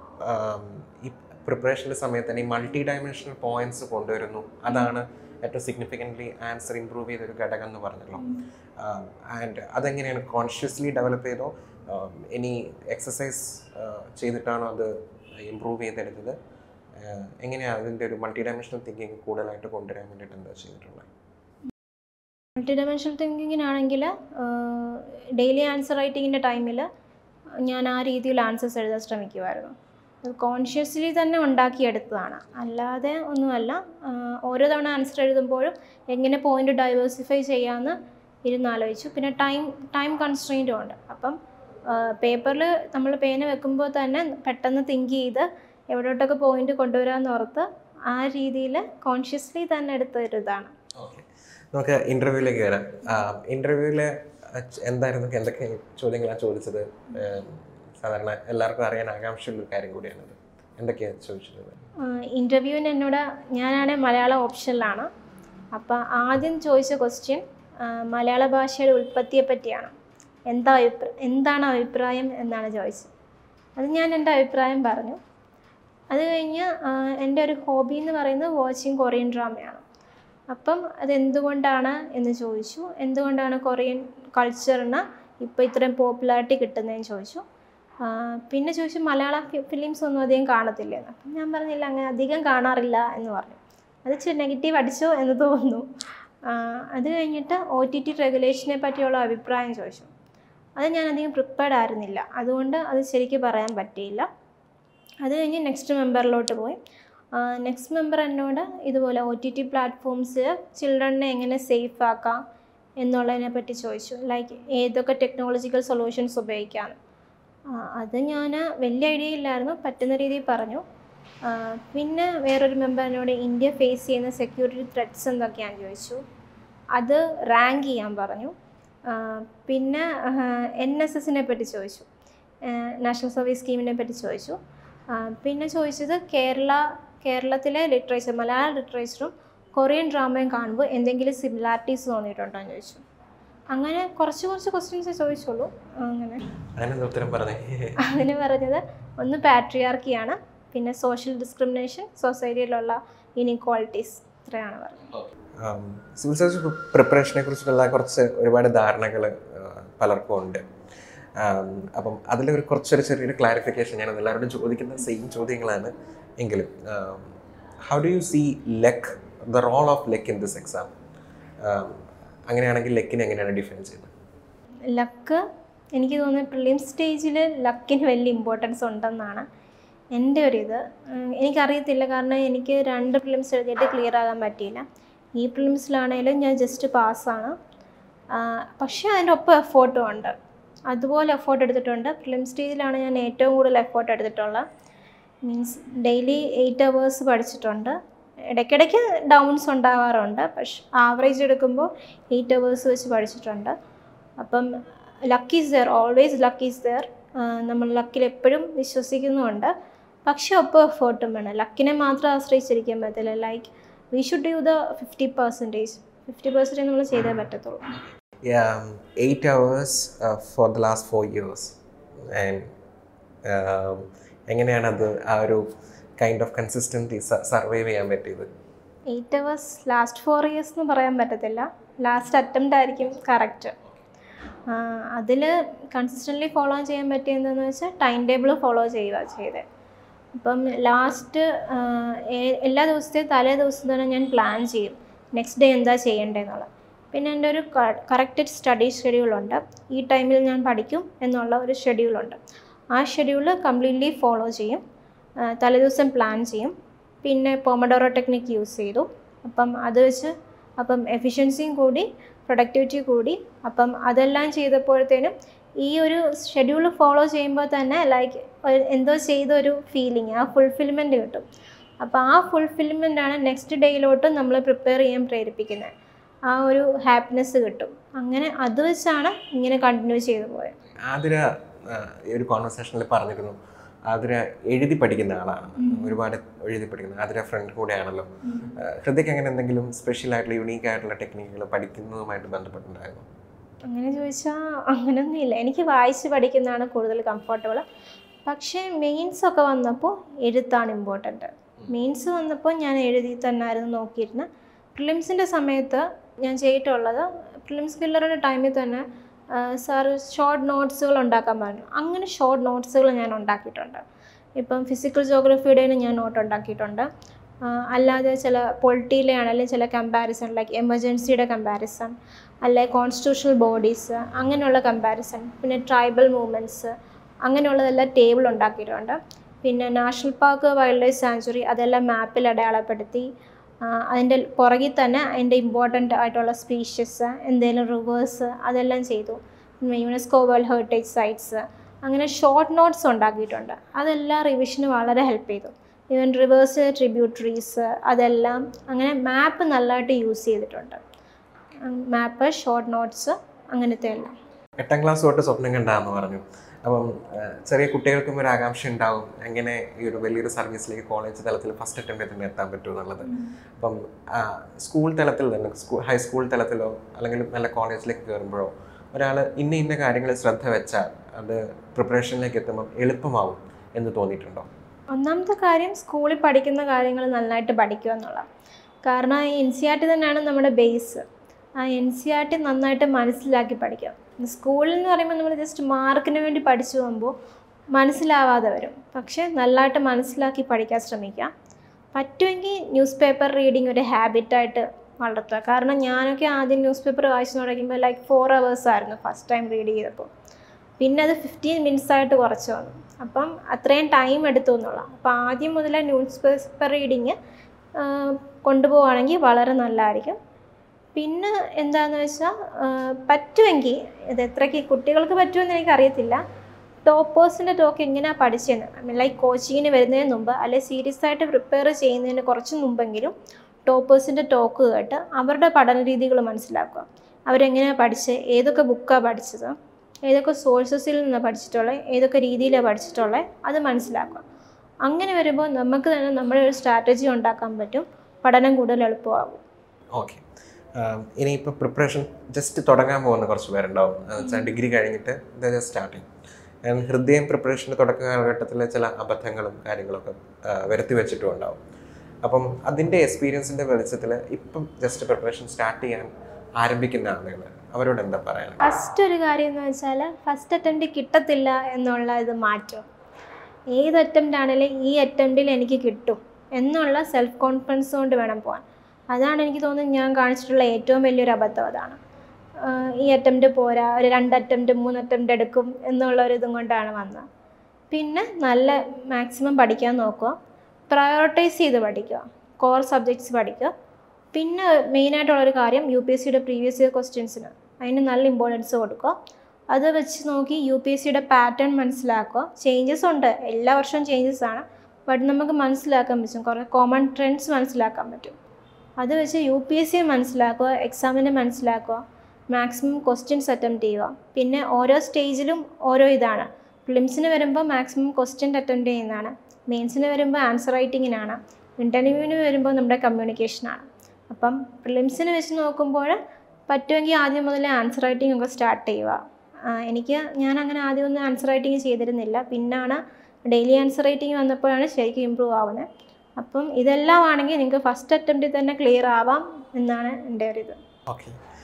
ഈ പ്രിപ്പറേഷൻ്റെ സമയത്ത് തന്നെ ഈ മൾട്ടി ഡയമെൻഷണൽ പോയിന്റ്സ് കൊണ്ടുവരുന്നു അതാണ് ഏറ്റവും സിഗ്നിഫിക്കൻ്റ്ലി ആൻസർ ഇമ്പ്രൂവ് ചെയ്തൊരു ഘടകം എന്ന് പറഞ്ഞല്ലോ ആൻഡ് അതെങ്ങനെയാണ് കോൺഷ്യസ്ലി ഡെവലപ്പ് ചെയ്തോ um, ഇനി എക്സസൈസ് ചെയ്തിട്ടാണോ അത് ഇമ്പ്രൂവ് ചെയ്തെടുത്തത് Uh, എങ്ങനെയാണ് അതിൻ്റെ ഒരു മൾട്ടി ഡയമെൻഷണൽ തിങ്കിങ് കൂടുതലായിട്ട് കൊണ്ടുവരാൻ വേണ്ടിയിട്ട് എന്താ ചെയ്തിട്ടുള്ളത് മൾട്ടി ഡയമെൻഷണൽ തിങ്കിങ്ങിനാണെങ്കിൽ ഡെയിലി ആൻസർ റൈറ്റിങ്ങിൻ്റെ ടൈമിൽ ഞാൻ ആ രീതിയിൽ ആൻസേഴ്സ് എഴുതാൻ ശ്രമിക്കുമായിരുന്നു അത് കോൺഷ്യസ്ലി തന്നെ ഉണ്ടാക്കിയെടുത്തതാണ് അല്ലാതെ ഒന്നുമല്ല ആ, ഓരോ തവണ ആൻസർ എഴുതുമ്പോഴും എങ്ങനെ പോയിന്റ് ഡൈവേഴ്സിഫൈ ചെയ്യാമെന്ന് ഇരുന്നാലോചിച്ചു പിന്നെ ടൈം ടൈം കൺസ്ട്രെയിൻറ്റും ഉണ്ട് അപ്പം പേപ്പറിൽ നമ്മൾ പേന വെക്കുമ്പോൾ തന്നെ പെട്ടെന്ന് തിങ്ക് ചെയ്ത് എവിടോട്ടൊക്കെ പോയിന്റ് കൊണ്ടുവരാമെന്ന് ഓർത്ത് ആ രീതിയിൽ കോൺഷ്യസ്ലി തന്നെ എടുത്തൊരു ഇതാണ് ഓക്കെ നമുക്ക് ഇൻ്റർവ്യൂവിലേക്ക് വരാം ഇൻ്റർവ്യൂവിൽ എന്തായിരുന്നു എന്തൊക്കെ ചോദ്യങ്ങളാണ് ചോദിച്ചത് ഏം, സാധാരണ എല്ലാവർക്കും അറിയാൻ ആകാംക്ഷയുള്ള ഒരു കാര്യം കൂടിയാണത് എന്തൊക്കെയാണ് ചോദിച്ചത് ഇൻ്റർവ്യൂവിന് എന്നോട് ഞാനാണ് മലയാളം ഓപ്ഷനിലാണ് അപ്പോൾ ആദ്യം ചോദിച്ച ക്വസ്റ്റ്യൻ മലയാള ഭാഷയുടെ ഉൽപ്പത്തിയെ പറ്റിയാണ് എന്താ അഭിപ്രായം എന്താണ് അഭിപ്രായം എന്നാണ് ചോദിച്ചത് അത് ഞാൻ എൻ്റെ അഭിപ്രായം പറഞ്ഞു അത് കഴിഞ്ഞ് ആ, എൻ്റെ ഒരു ഹോബി എന്ന് പറയുന്നത് വാച്ചിങ് കൊറിയൻ ഡ്രാമയാണ് അപ്പം അതെന്തുകൊണ്ടാണ് എന്ന് ചോദിച്ചു എന്തുകൊണ്ടാണ് കൊറിയൻ കൾച്ചറിന് ഇപ്പോൾ ഇത്രയും പോപ്പുലാരിറ്റി കിട്ടുന്നതെന്ന് ചോദിച്ചു ആ, പിന്നെ ചോദിച്ചു മലയാള ഫിലിംസ് ഒന്നും അധികം കാണത്തില്ലെന്ന് അപ്പം ഞാൻ പറഞ്ഞില്ല അങ്ങനെ അധികം കാണാറില്ല എന്ന് പറഞ്ഞു അത് ഇച്ചിരി നെഗറ്റീവ് അടിച്ചോ എന്ന് തോന്നുന്നു ആ, അത് കഴിഞ്ഞിട്ട് ഒ ടി ടി റെഗുലേഷനെ പറ്റിയുള്ള അഭിപ്രായം ചോദിച്ചു അത് ഞാൻ അധികം പ്രിപ്പയർഡ് ആയിരുന്നില്ല അതുകൊണ്ട് അത് ശരിക്കും പറയാൻ പറ്റിയില്ല അത് കഴിഞ്ഞ് നെക്സ്റ്റ് മെമ്പറിലോട്ട് പോയി നെക്സ്റ്റ് മെമ്പർ എന്നോട് ഇതുപോലെ ഒ ടി ടി പ്ലാറ്റ്ഫോംസ് ചിൽഡ്രനെ എങ്ങനെ സേഫ് ആക്കാം എന്നുള്ളതിനെ പറ്റി ചോദിച്ചു ലൈക്ക് ഏതൊക്കെ ടെക്നോളജിക്കൽ സൊല്യൂഷൻസ് ഉപയോഗിക്കാം ആ, അത് ഞാൻ വലിയ ഐഡിയ ഇല്ലായിരുന്നു പറ്റുന്ന രീതിയിൽ പറഞ്ഞു ആ, പിന്നെ വേറൊരു മെമ്പർ എന്നോട് ഇന്ത്യ ഫേസ് ചെയ്യുന്ന സെക്യൂരിറ്റി ത്രെറ്റ്സ് എന്തൊക്കെയാണെന്ന് ചോദിച്ചു അത് റാങ്ക് ചെയ്യാൻ പറഞ്ഞു ആ, പിന്നെ എൻ എസ് എസിനെ പറ്റി ചോദിച്ചു നാഷണൽ സർവീസ് സ്കീമിനെ പറ്റി ചോദിച്ചു ആ, പിന്നെ ചോദിച്ചത് കേരള കേരളത്തിലെ ലിറ്ററേച്ചർ മലയാള ലിറ്ററേച്ചറും കൊറിയൻ ഡ്രാമയും കാണുമ്പോൾ എന്തെങ്കിലും സിമിലാരിറ്റീസ് തോന്നിയിട്ടുണ്ടോ എന്ന് ചോദിച്ചു അങ്ങനെ കുറച്ച് കുറച്ച് ക്വസ്റ്റ്യൻസ് ചോദിച്ചുള്ളൂ അങ്ങനെ അതിനെന്താ ഉത്തരം പറഞ്ഞേ അതിന് പറഞ്ഞത് ഒന്ന് പാട്രിയാർക്കിയാണ് പിന്നെ സോഷ്യൽ ഡിസ്ക്രിമിനേഷൻ സൊസൈറ്റിയിലുള്ള ഇനീക്വാളിറ്റീസ് ഇത്രയാണ് പറഞ്ഞത് സിവിൽ സർവീസ് പ്രിപ്പറേഷനെ കുറിച്ചിട്ടുള്ള കുറച്ച് ഒരുപാട് ധാരണകൾ പലർക്കും ഉണ്ട് ആം, അപ്പം അതിലൊരു കുറച്ചൊരു ചെറിയൊരു ക്ലാരിഫിക്കേഷൻ ഞാൻ എല്ലാവരോടും ചോദിക്കുന്ന സെയിം ചോദ്യങ്ങളാണ് എങ്കിലും how do you see luck the role of luck in this exam അങ്ങനെയാണെങ്കിൽ ലെക്കിനെ എങ്ങനെയാണ് ഡിഫൈൻ ചെയ്യുന്നത് ലക്ക് എനിക്ക് തോന്നുന്നു പ്രിലിം സ്റ്റേജിൽ ലക്കിന് വലിയ ഇമ്പോർട്ടൻസ് ഉണ്ടെന്നാണ് എൻ്റെ ഒരു ഇത് ഉം, എനിക്കറിയത്തില്ല കാരണം എനിക്ക് രണ്ട് പ്രിലിംസ് എഴുതിയിട്ട് ക്ലിയർ ആകാൻ പറ്റിയില്ല ഈ പ്രിലിംസിലാണേലും ഞാൻ ജസ്റ്റ് പാസ്സാണ് പക്ഷേ അതിൻ്റെ ഒപ്പം എഫോർട്ടും ഉണ്ട് അതുപോലെ എഫോർട്ട് എടുത്തിട്ടുണ്ട് പ്രിലിം സ്റ്റേജിലാണ് ഞാൻ ഏറ്റവും കൂടുതൽ എഫോർട്ട് എടുത്തിട്ടുള്ളത് മീൻസ് ഡെയിലി എയ്റ്റ് അവേഴ്സ് പഠിച്ചിട്ടുണ്ട് ഇടയ്ക്കിടയ്ക്ക് ഡൗൺസ് ഉണ്ടാവാറുണ്ട് പക്ഷെ ആവറേജ് എടുക്കുമ്പോൾ എയ്റ്റ് അവേഴ്സ് വെച്ച് പഠിച്ചിട്ടുണ്ട് അപ്പം luck is there always luck is there നമ്മൾ ലക്കിൽ എപ്പോഴും വിശ്വസിക്കുന്നുമുണ്ട് പക്ഷെ ഒപ്പം എഫേർട്ടും വേണം ലക്കിനെ മാത്രം ആശ്രയിച്ചിരിക്കാൻ പറ്റില്ല like we should do the fifty percentage fifty percentage നമ്മൾ ചെയ്തേ പറ്റത്തുള്ളൂ yeah, eight hours uh, for the last four years. And um, എങ്ങനെയാണ് അത് ആ ഒരു കൈൻഡ് ഓഫ് കൺസിസ്റ്റൻസി സർവൈവ് ചെയ്യാൻ പറ്റിയത് eight hours last four years എന്ന് പറയാൻ പറ്റത്തില്ല ലാസ്റ്റ് അറ്റംപ്റ്റ് ആയിരിക്കും കറക്റ്റ് അതിൽ കൺസിസ്റ്റൻ്റ്ലി ഫോളോ ചെയ്യാൻ പറ്റിയതെന്ന് വെച്ചാൽ ടൈം ടേബിൾ ഫോളോ ചെയ്യുക ചെയ്തത് അപ്പം ലാസ്റ്റ് എല്ലാ ദിവസത്തെയും തലേ ദിവസം തന്നെ ഞാൻ പ്ലാൻ ചെയ്യും നെക്സ്റ്റ് ഡേ എന്താ ചെയ്യേണ്ടതെന്നുള്ളത് പിന്നെ എൻ്റെ ഒരു കറക്റ്റഡ് സ്റ്റഡി ഷെഡ്യൂളുണ്ട് ഈ ടൈമിൽ ഞാൻ പഠിക്കും എന്നുള്ള ഒരു ഷെഡ്യൂളുണ്ട് ആ ഷെഡ്യൂൾ കംപ്ലീറ്റ്ലി ഫോളോ ചെയ്യും ആ, തലേദിവസം പ്ലാൻ ചെയ്യും പിന്നെ പൊമഡോറോ ടെക്നിക്ക് യൂസ് ചെയ്തു അപ്പം അത് വെച്ച് അപ്പം എഫിഷ്യൻസിയും കൂടി പ്രൊഡക്ടിവിറ്റി കൂടി അപ്പം അതെല്ലാം ചെയ്തപ്പോഴത്തേനും ഈ ഒരു ഷെഡ്യൂൾ ഫോളോ ചെയ്യുമ്പോൾ തന്നെ ലൈക്ക് എന്തോ ചെയ്ത ഒരു ഫീലിംഗ് ആ ഫുൾഫിൽമെൻറ്റ് കിട്ടും അപ്പോൾ ആ ഫുൾഫിൽമെൻ്റ് ആണ് നെക്സ്റ്റ് ഡേയിലോട്ട് നമ്മൾ പ്രിപ്പയർ ചെയ്യാൻ പ്രേരിപ്പിക്കുന്നത് ആ ഒരു ഹാപ്പിനെസ് കിട്ടും അങ്ങനെ അത് വെച്ചാണ് ഇങ്ങനെ കണ്ടിന്യൂ ചെയ്തു പോയത് ആതിര ആ, ഈ ഒരു കോൺവെർസേഷനിൽ പറഞ്ഞിരുന്നു ആതിര എഴുതി പഠിക്കുന്ന ആളാണ് ഒരുപാട് എഴുതി പഠിക്കുന്ന ആതിര ഫ്രണ്ട് കൂടെയാണല്ലോ ആ, ഹൃദയ്ക്ക് അങ്ങനെ എന്തെങ്കിലും സ്പെഷ്യൽ ആയിട്ടുള്ള യുണീക്ക് ആയിട്ടുള്ള ടെക്നിക്കുകൾ പഠിക്കുന്നതുമായിട്ട് ബന്ധപ്പെട്ടിട്ടുണ്ടായിരുന്നു അങ്ങനെ ചോദിച്ചാൽ അങ്ങനെയൊന്നുമില്ല എനിക്ക് വായിച്ച് പഠിക്കുന്നതാണ് കൂടുതൽ കംഫർട്ടബിൾ പക്ഷേ മെയിൻസ് ഒക്കെ വന്നപ്പോൾ എഴുത്താണ് ഇമ്പോർട്ടൻറ്റ് മെയിൻസ് വന്നപ്പോൾ ഞാൻ എഴുതി തന്നെയായിരുന്നു നോക്കിയിരുന്നത് പ്രിലിംസിൻ്റെ സമയത്ത് ഞാൻ ചെയ്തിട്ടുള്ളത് പ്രിലിംസ് കില്ലറുടെ ടൈമിൽ തന്നെ സാർ ഷോർട്ട് നോട്ട്സുകൾ ഉണ്ടാക്കാൻ പറഞ്ഞു അങ്ങനെ ഷോർട്ട് നോട്ട്സുകൾ ഞാൻ ഉണ്ടാക്കിയിട്ടുണ്ട് ഇപ്പം ഫിസിക്കൽ ജോഗ്രഫിയുടെ ഞാൻ നോട്ട് ഉണ്ടാക്കിയിട്ടുണ്ട് ആ, അല്ലാതെ ചില പൊളിറ്റിയിലെ ആണെങ്കിലും ചില കമ്പാരിസൺ ലൈക്ക് എമർജൻസിയുടെ കമ്പാരിസൺ അല്ലെ കോൺസ്റ്റിറ്റ്യൂഷണൽ ബോഡീസ് അങ്ങനെയുള്ള കമ്പാരിസൺ പിന്നെ ട്രൈബൽ മൂവ്മെൻറ്റ്സ് അങ്ങനെയുള്ളതെല്ലാം ടേബിൾ ഉണ്ടാക്കിയിട്ടുണ്ട് പിന്നെ national park wildlife sanctuary അതെല്ലാം മാപ്പിൽ അടയാളപ്പെടുത്തി ആ, അതിൻ്റെ പുറകിൽ തന്നെ അതിൻ്റെ ഇമ്പോർട്ടൻ്റ് ആയിട്ടുള്ള സ്പീഷ്യസ് എന്തെങ്കിലും റിവേഴ്സ് അതെല്ലാം ചെയ്തു പിന്നെ യുനെസ്കോ വേൾഡ് ഹെറിറ്റേജ് സൈറ്റ്സ് അങ്ങനെ ഷോർട്ട് നോട്ട്സ് ഉണ്ടാക്കിയിട്ടുണ്ട് അതെല്ലാം റിവിഷന് വളരെ ഹെൽപ്പ് ചെയ്തു ഈവൻ റിവേഴ്സ് ട്രിബ്യൂട്ടറീസ് അതെല്ലാം അങ്ങനെ മാപ്പ് നല്ലതായിട്ട് യൂസ് ചെയ്തിട്ടുണ്ട് മാപ്പ് ഷോർട്ട് നോട്ട്സ് അങ്ങനത്തെ എല്ലാം എട്ടാം ക്ലാസ് തൊട്ട് സ്വപ്നം കണ്ടാന്ന് പറഞ്ഞു അപ്പം ആ, ചെറിയ കുട്ടികൾക്കും ഒരു ആകാംക്ഷ ഉണ്ടാവും എങ്ങനെ ഈ ഒരു വലിയൊരു സർവീസിലേക്ക് കോളേജ് തലത്തിൽ ഫസ്റ്റ് അറ്റംപ്റ്റ് തന്നെ എത്താൻ പറ്റും എന്നുള്ളത് അപ്പം ആ, സ്കൂൾ തലത്തിൽ തന്നെ സ്കൂൾ ഹൈസ്കൂൾ തലത്തിലോ അല്ലെങ്കിൽ നല്ല കോളേജിലേക്ക് കയറുമ്പോഴോ ഒരാൾ ഇന്ന ഇന്ന കാര്യങ്ങൾ ശ്രദ്ധ വെച്ചാൽ അത് പ്രിപ്പറേഷനിലേക്ക് എത്തുമ്പോൾ എളുപ്പമാവും എന്ന് തോന്നിയിട്ടുണ്ടോ ഒന്നാമത്തെ കാര്യം സ്കൂളിൽ പഠിക്കുന്ന കാര്യങ്ങൾ നന്നായിട്ട് പഠിക്കുക എന്നുള്ളത് കാരണം എൻ സി ആർ ടി തന്നെയാണ് നമ്മുടെ ബേസ് ആ എൻ സി ആർ ടി നന്നായിട്ട് മനസ്സിലാക്കി പഠിക്കുക സ്കൂളിൽ എന്ന് പറയുമ്പോൾ നമ്മൾ ജസ്റ്റ് മാർക്കിന് വേണ്ടി പഠിച്ചു പോകുമ്പോൾ മനസ്സിലാവാതെ വരും പക്ഷേ നല്ലതായിട്ട് മനസ്സിലാക്കി പഠിക്കാൻ ശ്രമിക്കുക പറ്റുമെങ്കിൽ ന്യൂസ് പേപ്പർ റീഡിങ് ഒരു ഹാബിറ്റായിട്ട് വളർത്തുക കാരണം ഞാനൊക്കെ ആദ്യം ന്യൂസ് പേപ്പർ വായിച്ചു തുടങ്ങുമ്പോൾ ലൈക്ക് ഫോർ അവേഴ്സ് ആയിരുന്നു ഫസ്റ്റ് ടൈം റീഡ് ചെയ്തപ്പോൾ പിന്നെ അത് ഫിഫ്റ്റീൻ മിനിറ്റ്സ് ആയിട്ട് കുറച്ച് വന്നു അപ്പം അത്രയും ടൈം എടുത്തു എന്നുള്ള അപ്പോൾ ആദ്യം മുതലേ ന്യൂസ് പേപ്പർ റീഡിങ് കൊണ്ടുപോവുകയാണെങ്കിൽ വളരെ നല്ലതായിരിക്കും പിന്നെ എന്താണെന്ന് വെച്ചാൽ പറ്റുമെങ്കിൽ ഇത് എത്രയ്ക്ക് കുട്ടികൾക്ക് പറ്റുമെന്ന് എനിക്കറിയത്തില്ല ടോപ്പേഴ്സിൻ്റെ ടോക്ക് എങ്ങനെയാണ് പഠിച്ചതെന്ന് ഐ മീൻ ലൈക്ക് കോച്ചിങ്ങിന് വരുന്നതിന് മുമ്പ് അല്ലെങ്കിൽ സീരിയസ് ആയിട്ട് പ്രിപ്പയർ ചെയ്യുന്നതിന് കുറച്ച് മുമ്പെങ്കിലും ടോപ്പേഴ്സിൻ്റെ ടോക്ക് കേട്ട് അവരുടെ പഠന രീതികൾ മനസ്സിലാക്കുക അവരെങ്ങനെയാണ് പഠിച്ചത് ഏതൊക്കെ ബുക്കാണ് പഠിച്ചത് ഏതൊക്കെ സോഴ്സസിൽ നിന്ന് പഠിച്ചിട്ടുള്ളത് ഏതൊക്കെ രീതിയിലാണ് പഠിച്ചിട്ടുള്ളത് അത് മനസ്സിലാക്കുക അങ്ങനെ വരുമ്പോൾ നമുക്ക് തന്നെ നമ്മുടെ ഒരു സ്ട്രാറ്റജി ഉണ്ടാക്കാൻ പറ്റും പഠനം കൂടുതൽ എളുപ്പമാകും ഓക്കെ ഇനിയിപ്പോൾ പ്രിപ്പറേഷൻ ജസ്റ്റ് തുടങ്ങാൻ പോകുന്ന കുറച്ച് പേരുണ്ടാവും വെച്ചാൽ ഡിഗ്രി കഴിഞ്ഞിട്ട് ജസ്റ്റ് സ്റ്റാർട്ടിങ് ഹൃദയം പ്രിപ്പറേഷൻ്റെ തുടക്ക കാലഘട്ടത്തിലെ ചില അബദ്ധങ്ങളും കാര്യങ്ങളൊക്കെ ആ, വരുത്തി വെച്ചിട്ടും ഉണ്ടാവും അപ്പം അതിൻ്റെ എക്സ്പീരിയൻസിൻ്റെ വെളിച്ചത്തിൽ ഇപ്പം ജസ്റ്റ് പ്രിപ്പറേഷൻ സ്റ്റാർട്ട് ചെയ്യാൻ ആരംഭിക്കുന്ന ആളുകൾ അവരോട് എന്താ പറയാനുള്ളത് ഫസ്റ്റ് ഒരു കാര്യം എന്ന് വെച്ചാൽ ഫസ്റ്റ് അറ്റംപ്റ്റ് കിട്ടത്തില്ല എന്നുള്ള ഇത് മാറ്റും ഏത് അറ്റംപ്റ്റ് ആണെങ്കിലും ഈ അറ്റംപ്റ്റിൽ എനിക്ക് കിട്ടും എന്നുള്ള സെൽഫ് കോൺഫിഡൻസ് കൊണ്ട് വേണം പോകാൻ അതാണ് എനിക്ക് തോന്നുന്നത് ഞാൻ കാണിച്ചിട്ടുള്ള ഏറ്റവും വലിയൊരു അബദ്ധം അതാണ് ആഹ് ഈ അറ്റംപ്റ്റ് പോരാ ഒരു രണ്ട് അറ്റംപ്റ്റ് മൂന്ന് അറ്റംപ്റ്റ് എടുക്കും എന്നുള്ള ഒരു ഇതും കൊണ്ടാണ് വന്നത് പിന്നെ നല്ല മാക്സിമം പഠിക്കാൻ നോക്കുക പ്രയോറിറ്റൈസ് ചെയ്ത് പഠിക്കുക കോർ സബ്ജക്ട്സ് പഠിക്കുക പിന്നെ മെയിനായിട്ടുള്ളൊരു കാര്യം യു പി എസ് സിയുടെ പ്രീവിയസ് ഇയർ ക്വസ്റ്റ്യൻസിന് അതിന് നല്ല ഇമ്പോർട്ടൻസ് കൊടുക്കുക അത് വെച്ച് നോക്കി യു പി എസ് സിയുടെ പാറ്റേൺ മനസ്സിലാക്കുക ചേഞ്ചസ് ഉണ്ട് എല്ലാ വർഷവും ചേഞ്ചസ് ആണ് ബട്ട് നമുക്ക് മനസ്സിലാക്കാൻ പറ്റും കുറേ കോമൺ ട്രെൻഡ്സ് മനസ്സിലാക്കാൻ പറ്റും അത് വെച്ച് യു പി എസ് സി മനസ്സിലാക്കുക എക്സാമിന് മനസ്സിലാക്കുക മാക്സിമം ക്വസ്റ്റ്യൻസ് അറ്റംപ്റ്റ് ചെയ്യുക പിന്നെ ഓരോ സ്റ്റേജിലും ഓരോ ഇതാണ് ഫിലിംസിന് വരുമ്പോൾ മാക്സിമം ക്വസ്റ്റ്യൻ അറ്റംപ്റ്റ് ചെയ്യുന്നതാണ് മെയിൻസിന് വരുമ്പോൾ ആൻസർ റൈറ്റിങ്ങിനാണ് ഇൻ്റർവ്യൂവിന് വരുമ്പോൾ നമ്മുടെ കമ്മ്യൂണിക്കേഷനാണ് അപ്പം പ്രിലിംസിന് വെച്ച് നോക്കുമ്പോൾ പറ്റുമെങ്കിൽ ആദ്യം മുതൽ ആൻസർ റൈറ്റിംഗ് ഒക്കെ സ്റ്റാർട്ട് ചെയ്യുക ആ, എനിക്ക് ഞാൻ അങ്ങനെ ആദ്യം ഒന്നും ആൻസർ റൈറ്റിംഗ് ചെയ്തിരുന്നില്ല പിന്നാണ് ഡെയിലി ആൻസർ റൈറ്റിംഗ് വന്നപ്പോഴാണ് ശരിക്കും ഇമ്പ്രൂവ് ആവുന്നത് അപ്പം ഇതെല്ലാം ആണെങ്കിൽ നിങ്ങൾക്ക് ഫസ്റ്റ് അറ്റംപ്റ്റിൽ തന്നെ ക്ലിയർ ആവാം എന്നാണ് എൻ്റെ ഒരു ഇത് ഓക്കെ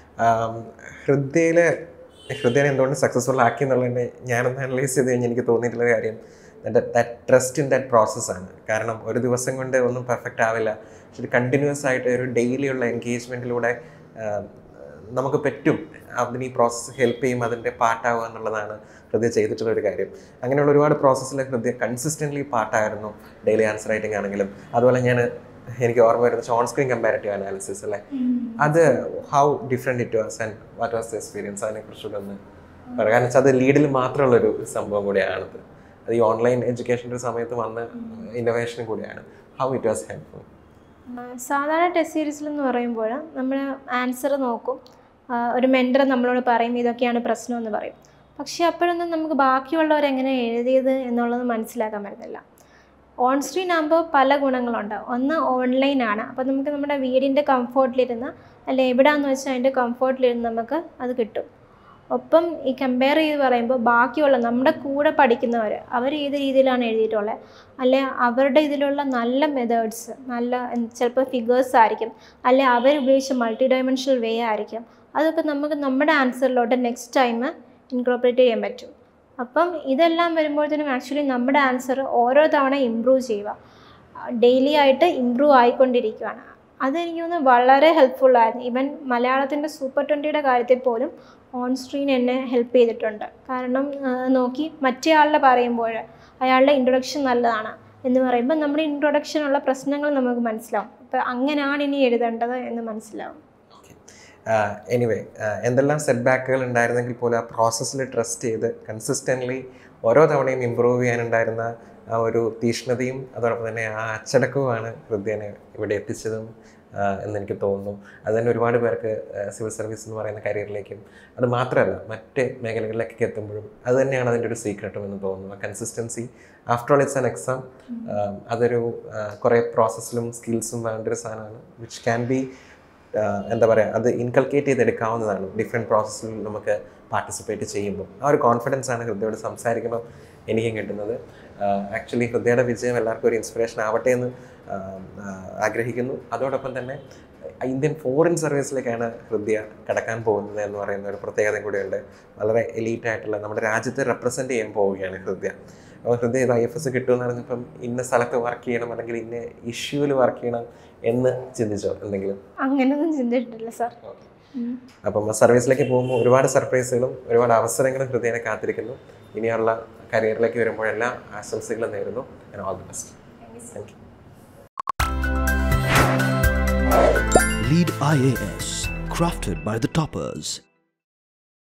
ഹൃദയയിലെ ഹൃദയനെ എന്തുകൊണ്ട് സക്സസ്ഫുൾ ആക്കി എന്നുള്ളതിൻ്റെ ഞാനൊന്ന് അനലൈസ് ചെയ്ത് കഴിഞ്ഞാൽ എനിക്ക് തോന്നിയിട്ടുള്ള കാര്യം ദാറ്റ് ട്രസ്റ്റ് ഇൻ ദാറ്റ് പ്രോസസ്സാണ് കാരണം ഒരു ദിവസം കൊണ്ട് ഒന്നും പെർഫെക്റ്റ് ആവില്ല പക്ഷെ കണ്ടിന്യൂസ് ആയിട്ട് ഒരു ഡെയിലി ഉള്ള എൻഗേജ്മെൻറ്റിലൂടെ നമുക്ക് പറ്റും അതിന് ഈ പ്രോസസ്സ് ഹെൽപ്പ് ചെയ്യും അതിൻ്റെ പാർട്ടാവുക എന്നുള്ളതാണ് ഹൃദയ ചെയ്തിട്ടുള്ള ഒരു കാര്യം അങ്ങനെയുള്ള ഒരുപാട് പ്രോസസ്സിൽ ഹൃദയ കൺസിസ്റ്റൻ്റ്ലി പാർട്ടായിരുന്നു ഡെയിലി ആൻസർ റൈറ്റിംഗ് ആണെങ്കിലും അതുപോലെ ഞാൻ എനിക്ക് ഓർമ്മ വരുന്നത് ഓൺ സ്ക്രീൻ കമ്പാരിറ്റീവ് അനാലിസിസ് അല്ലേ അത് how different it was and what was the experience അതിനെ കുറിച്ചുകൂടെ ഒന്ന് പറയാം കാരണം വെച്ചാൽ അത് ലീഡിൽ മാത്രമുള്ളൊരു സംഭവം കൂടിയാണത് അത് ഈ ഓൺലൈൻ എഡ്യൂക്കേഷൻ്റെ സമയത്ത് വന്ന ഇന്നോവേഷനും കൂടിയാണ് ഹൗ ഇറ്റ് വാസ് ഹെൽപ്ഫുൾ ആ, സാധാരണ ടെസ്റ്റ് സീരീസിൽ എന്ന് പറയുമ്പോൾ നമ്മൾ ആൻസർ നോക്കും ആ, ഒരു മെൻറ്റർ നമ്മളോട് പറയും ഇതൊക്കെയാണ് പ്രശ്നം എന്ന് പറയും പക്ഷേ അപ്പോഴൊന്നും നമുക്ക് ബാക്കിയുള്ളവർ എങ്ങനെ എഴുതിയത് എന്നുള്ളത് മനസ്സിലാക്കാൻ പറ്റുന്നില്ല ഓൺ സ്ക്രീൻ ആകുമ്പോൾ പല ഗുണങ്ങളുണ്ട് ഒന്ന് ഓൺലൈനാണ് അപ്പോൾ നമുക്ക് നമ്മുടെ വീടിൻ്റെ കംഫോർട്ടിലിരുന്ന് അല്ലെ എവിടെയാണെന്ന് വെച്ചാൽ അതിൻ്റെ കംഫോർട്ടിലിരുന്ന് നമുക്ക് അത് കിട്ടും ഒപ്പം ഈ കമ്പയർ ചെയ്ത് പറയുമ്പോൾ ബാക്കിയുള്ള നമ്മുടെ കൂടെ പഠിക്കുന്നവർ അവർ ഏത് രീതിയിലാണ് എഴുതിയിട്ടുള്ളത് അല്ലെ അവരുടെ ഇതിലുള്ള നല്ല മെത്തേഡ്സ് നല്ല ചിലപ്പോൾ ഫിഗേഴ്സ് ആയിരിക്കും അല്ലെ അവർ ഉപയോഗിച്ച മൾട്ടി ഡയമെൻഷണൽ വേ ആയിരിക്കും അതൊക്കെ നമുക്ക് നമ്മുടെ ആൻസറിലോട്ട് നെക്സ്റ്റ് ടൈം ഇൻകോർപ്പറേറ്റ് ചെയ്യാൻ പറ്റും അപ്പം ഇതെല്ലാം വരുമ്പോഴത്തേനും ആക്ച്വലി നമ്മുടെ ആൻസർ ഓരോ തവണ ഇമ്പ്രൂവ് ചെയ്യുക ഡെയിലി ആയിട്ട് ഇമ്പ്രൂവ് ആയിക്കൊണ്ടിരിക്കുകയാണ് അതെനിക്ക് തോന്നുന്നു വളരെ ഹെൽപ്ഫുള്ളായിരുന്നു ഈവൻ മലയാളത്തിൻ്റെ സൂപ്പർ ട്വൻറ്റിയുടെ കാര്യത്തിൽ പോലും ഓൺ സ്ക്രീൻ എന്നെ ഹെൽപ്പ് ചെയ്തിട്ടുണ്ട് കാരണം ആ, നോക്കി മറ്റേ ആളുടെ പറയുമ്പോൾ അയാളുടെ ഇൻട്രൊഡക്ഷൻ നല്ലതാണ് എന്ന് പറയുമ്പോൾ നമ്മുടെ ഇൻട്രൊഡക്ഷനുള്ള പ്രശ്നങ്ങൾ നമുക്ക് മനസ്സിലാവും അപ്പോൾ അങ്ങനെയാണ് ഇനി എഴുതേണ്ടത് എന്ന് മനസ്സിലാവും എനിവേ എന്തെല്ലാം സെറ്റ് ബാക്കുകൾ ഉണ്ടായിരുന്നെങ്കിൽ പോലും ആ പ്രോസസ്സിൽ ട്രസ്റ്റ് ചെയ്ത് കൺസിസ്റ്റൻ്റ്ലി ഓരോ തവണയും ഇമ്പ്രൂവ് ചെയ്യാനുണ്ടായിരുന്ന ആ ഒരു തീഷ്ണതയും അതോടൊപ്പം തന്നെ ആ അച്ചടക്കവുമാണ് ഹൃദയനെ ഇവിടെ എത്തിച്ചതും എന്നെനിക്ക് തോന്നുന്നു അത് തന്നെ ഒരുപാട് പേർക്ക് സിവിൽ സർവീസ് എന്ന് പറയുന്ന കരിയറിലേക്കും അത് മാത്രമല്ല മറ്റ് മേഖലകളിലേക്കൊക്കെ എത്തുമ്പോഴും അത് തന്നെയാണ് അതിൻ്റെ ഒരു സീക്രട്ടും എന്ന് തോന്നുന്നു consistency after all it's an exam അതൊരു ആ, കുറേ പ്രോസസ്സിലും സ്കിൽസും വേണ്ട ഒരു സാധനമാണ് വിച്ച് ക്യാൻ ബി എന്താ പറയുക അത് ഇൻകൾക്കേറ്റ് ചെയ്തെടുക്കാവുന്നതാണ് ഡിഫറെൻറ്റ് പ്രോസസ്സിൽ നമുക്ക് പാർട്ടിസിപ്പേറ്റ് ചെയ്യുമ്പോൾ ആ ഒരു കോൺഫിഡൻസ് ആണ് ഹൃദയോട് സംസാരിക്കുമ്പോൾ എനിക്കും കിട്ടുന്നത് ആക്ച്വലി ഹൃദയയുടെ വിജയം എല്ലാവർക്കും ഒരു ഇൻസ്പിറേഷൻ ആവട്ടെ എന്ന് ആ, ആ, ആഗ്രഹിക്കുന്നു അതോടൊപ്പം തന്നെ ഇന്ത്യൻ ഫോറിൻ സർവീസിലേക്കാണ് ഹൃദയ കടക്കാൻ പോകുന്നത് എന്ന് പറയുന്ന ഒരു പ്രത്യേകത കൂടിയുണ്ട് വളരെ എലീറ്റ് ആയിട്ടുള്ള നമ്മുടെ രാജ്യത്തെ റെപ്രസെൻ്റ് ചെയ്യാൻ പോവുകയാണ് ഹൃദയ അപ്പോൾ ഹൃദയ ഇത് ഐ എഫ് എസ് കിട്ടുമെന്ന് പറഞ്ഞപ്പം ഇന്ന സ്ഥലത്ത് വർക്ക് ചെയ്യണം അല്ലെങ്കിൽ ഇന്ന ഇഷ്യൂവിൽ വർക്ക് ചെയ്യണം എന്ന് ചിന്തിച്ചോ എന്തെങ്കിലും അങ്ങനെയൊന്നും ചിന്തിച്ചിട്ടില്ല സാർ അപ്പം സർവീസിലേക്ക് പോകുമ്പോൾ ഒരുപാട് സർപ്രൈസുകളും ഒരുപാട് അവസരങ്ങളും ഹൃദയനെ കാത്തിരിക്കുന്നു ഇനിയുള്ള കരിയറിലേക്ക് വരുമ്പോഴെല്ലാം ആശംസകളും നേരുന്നു and all the best thank you Lead IAS, crafted by the toppers.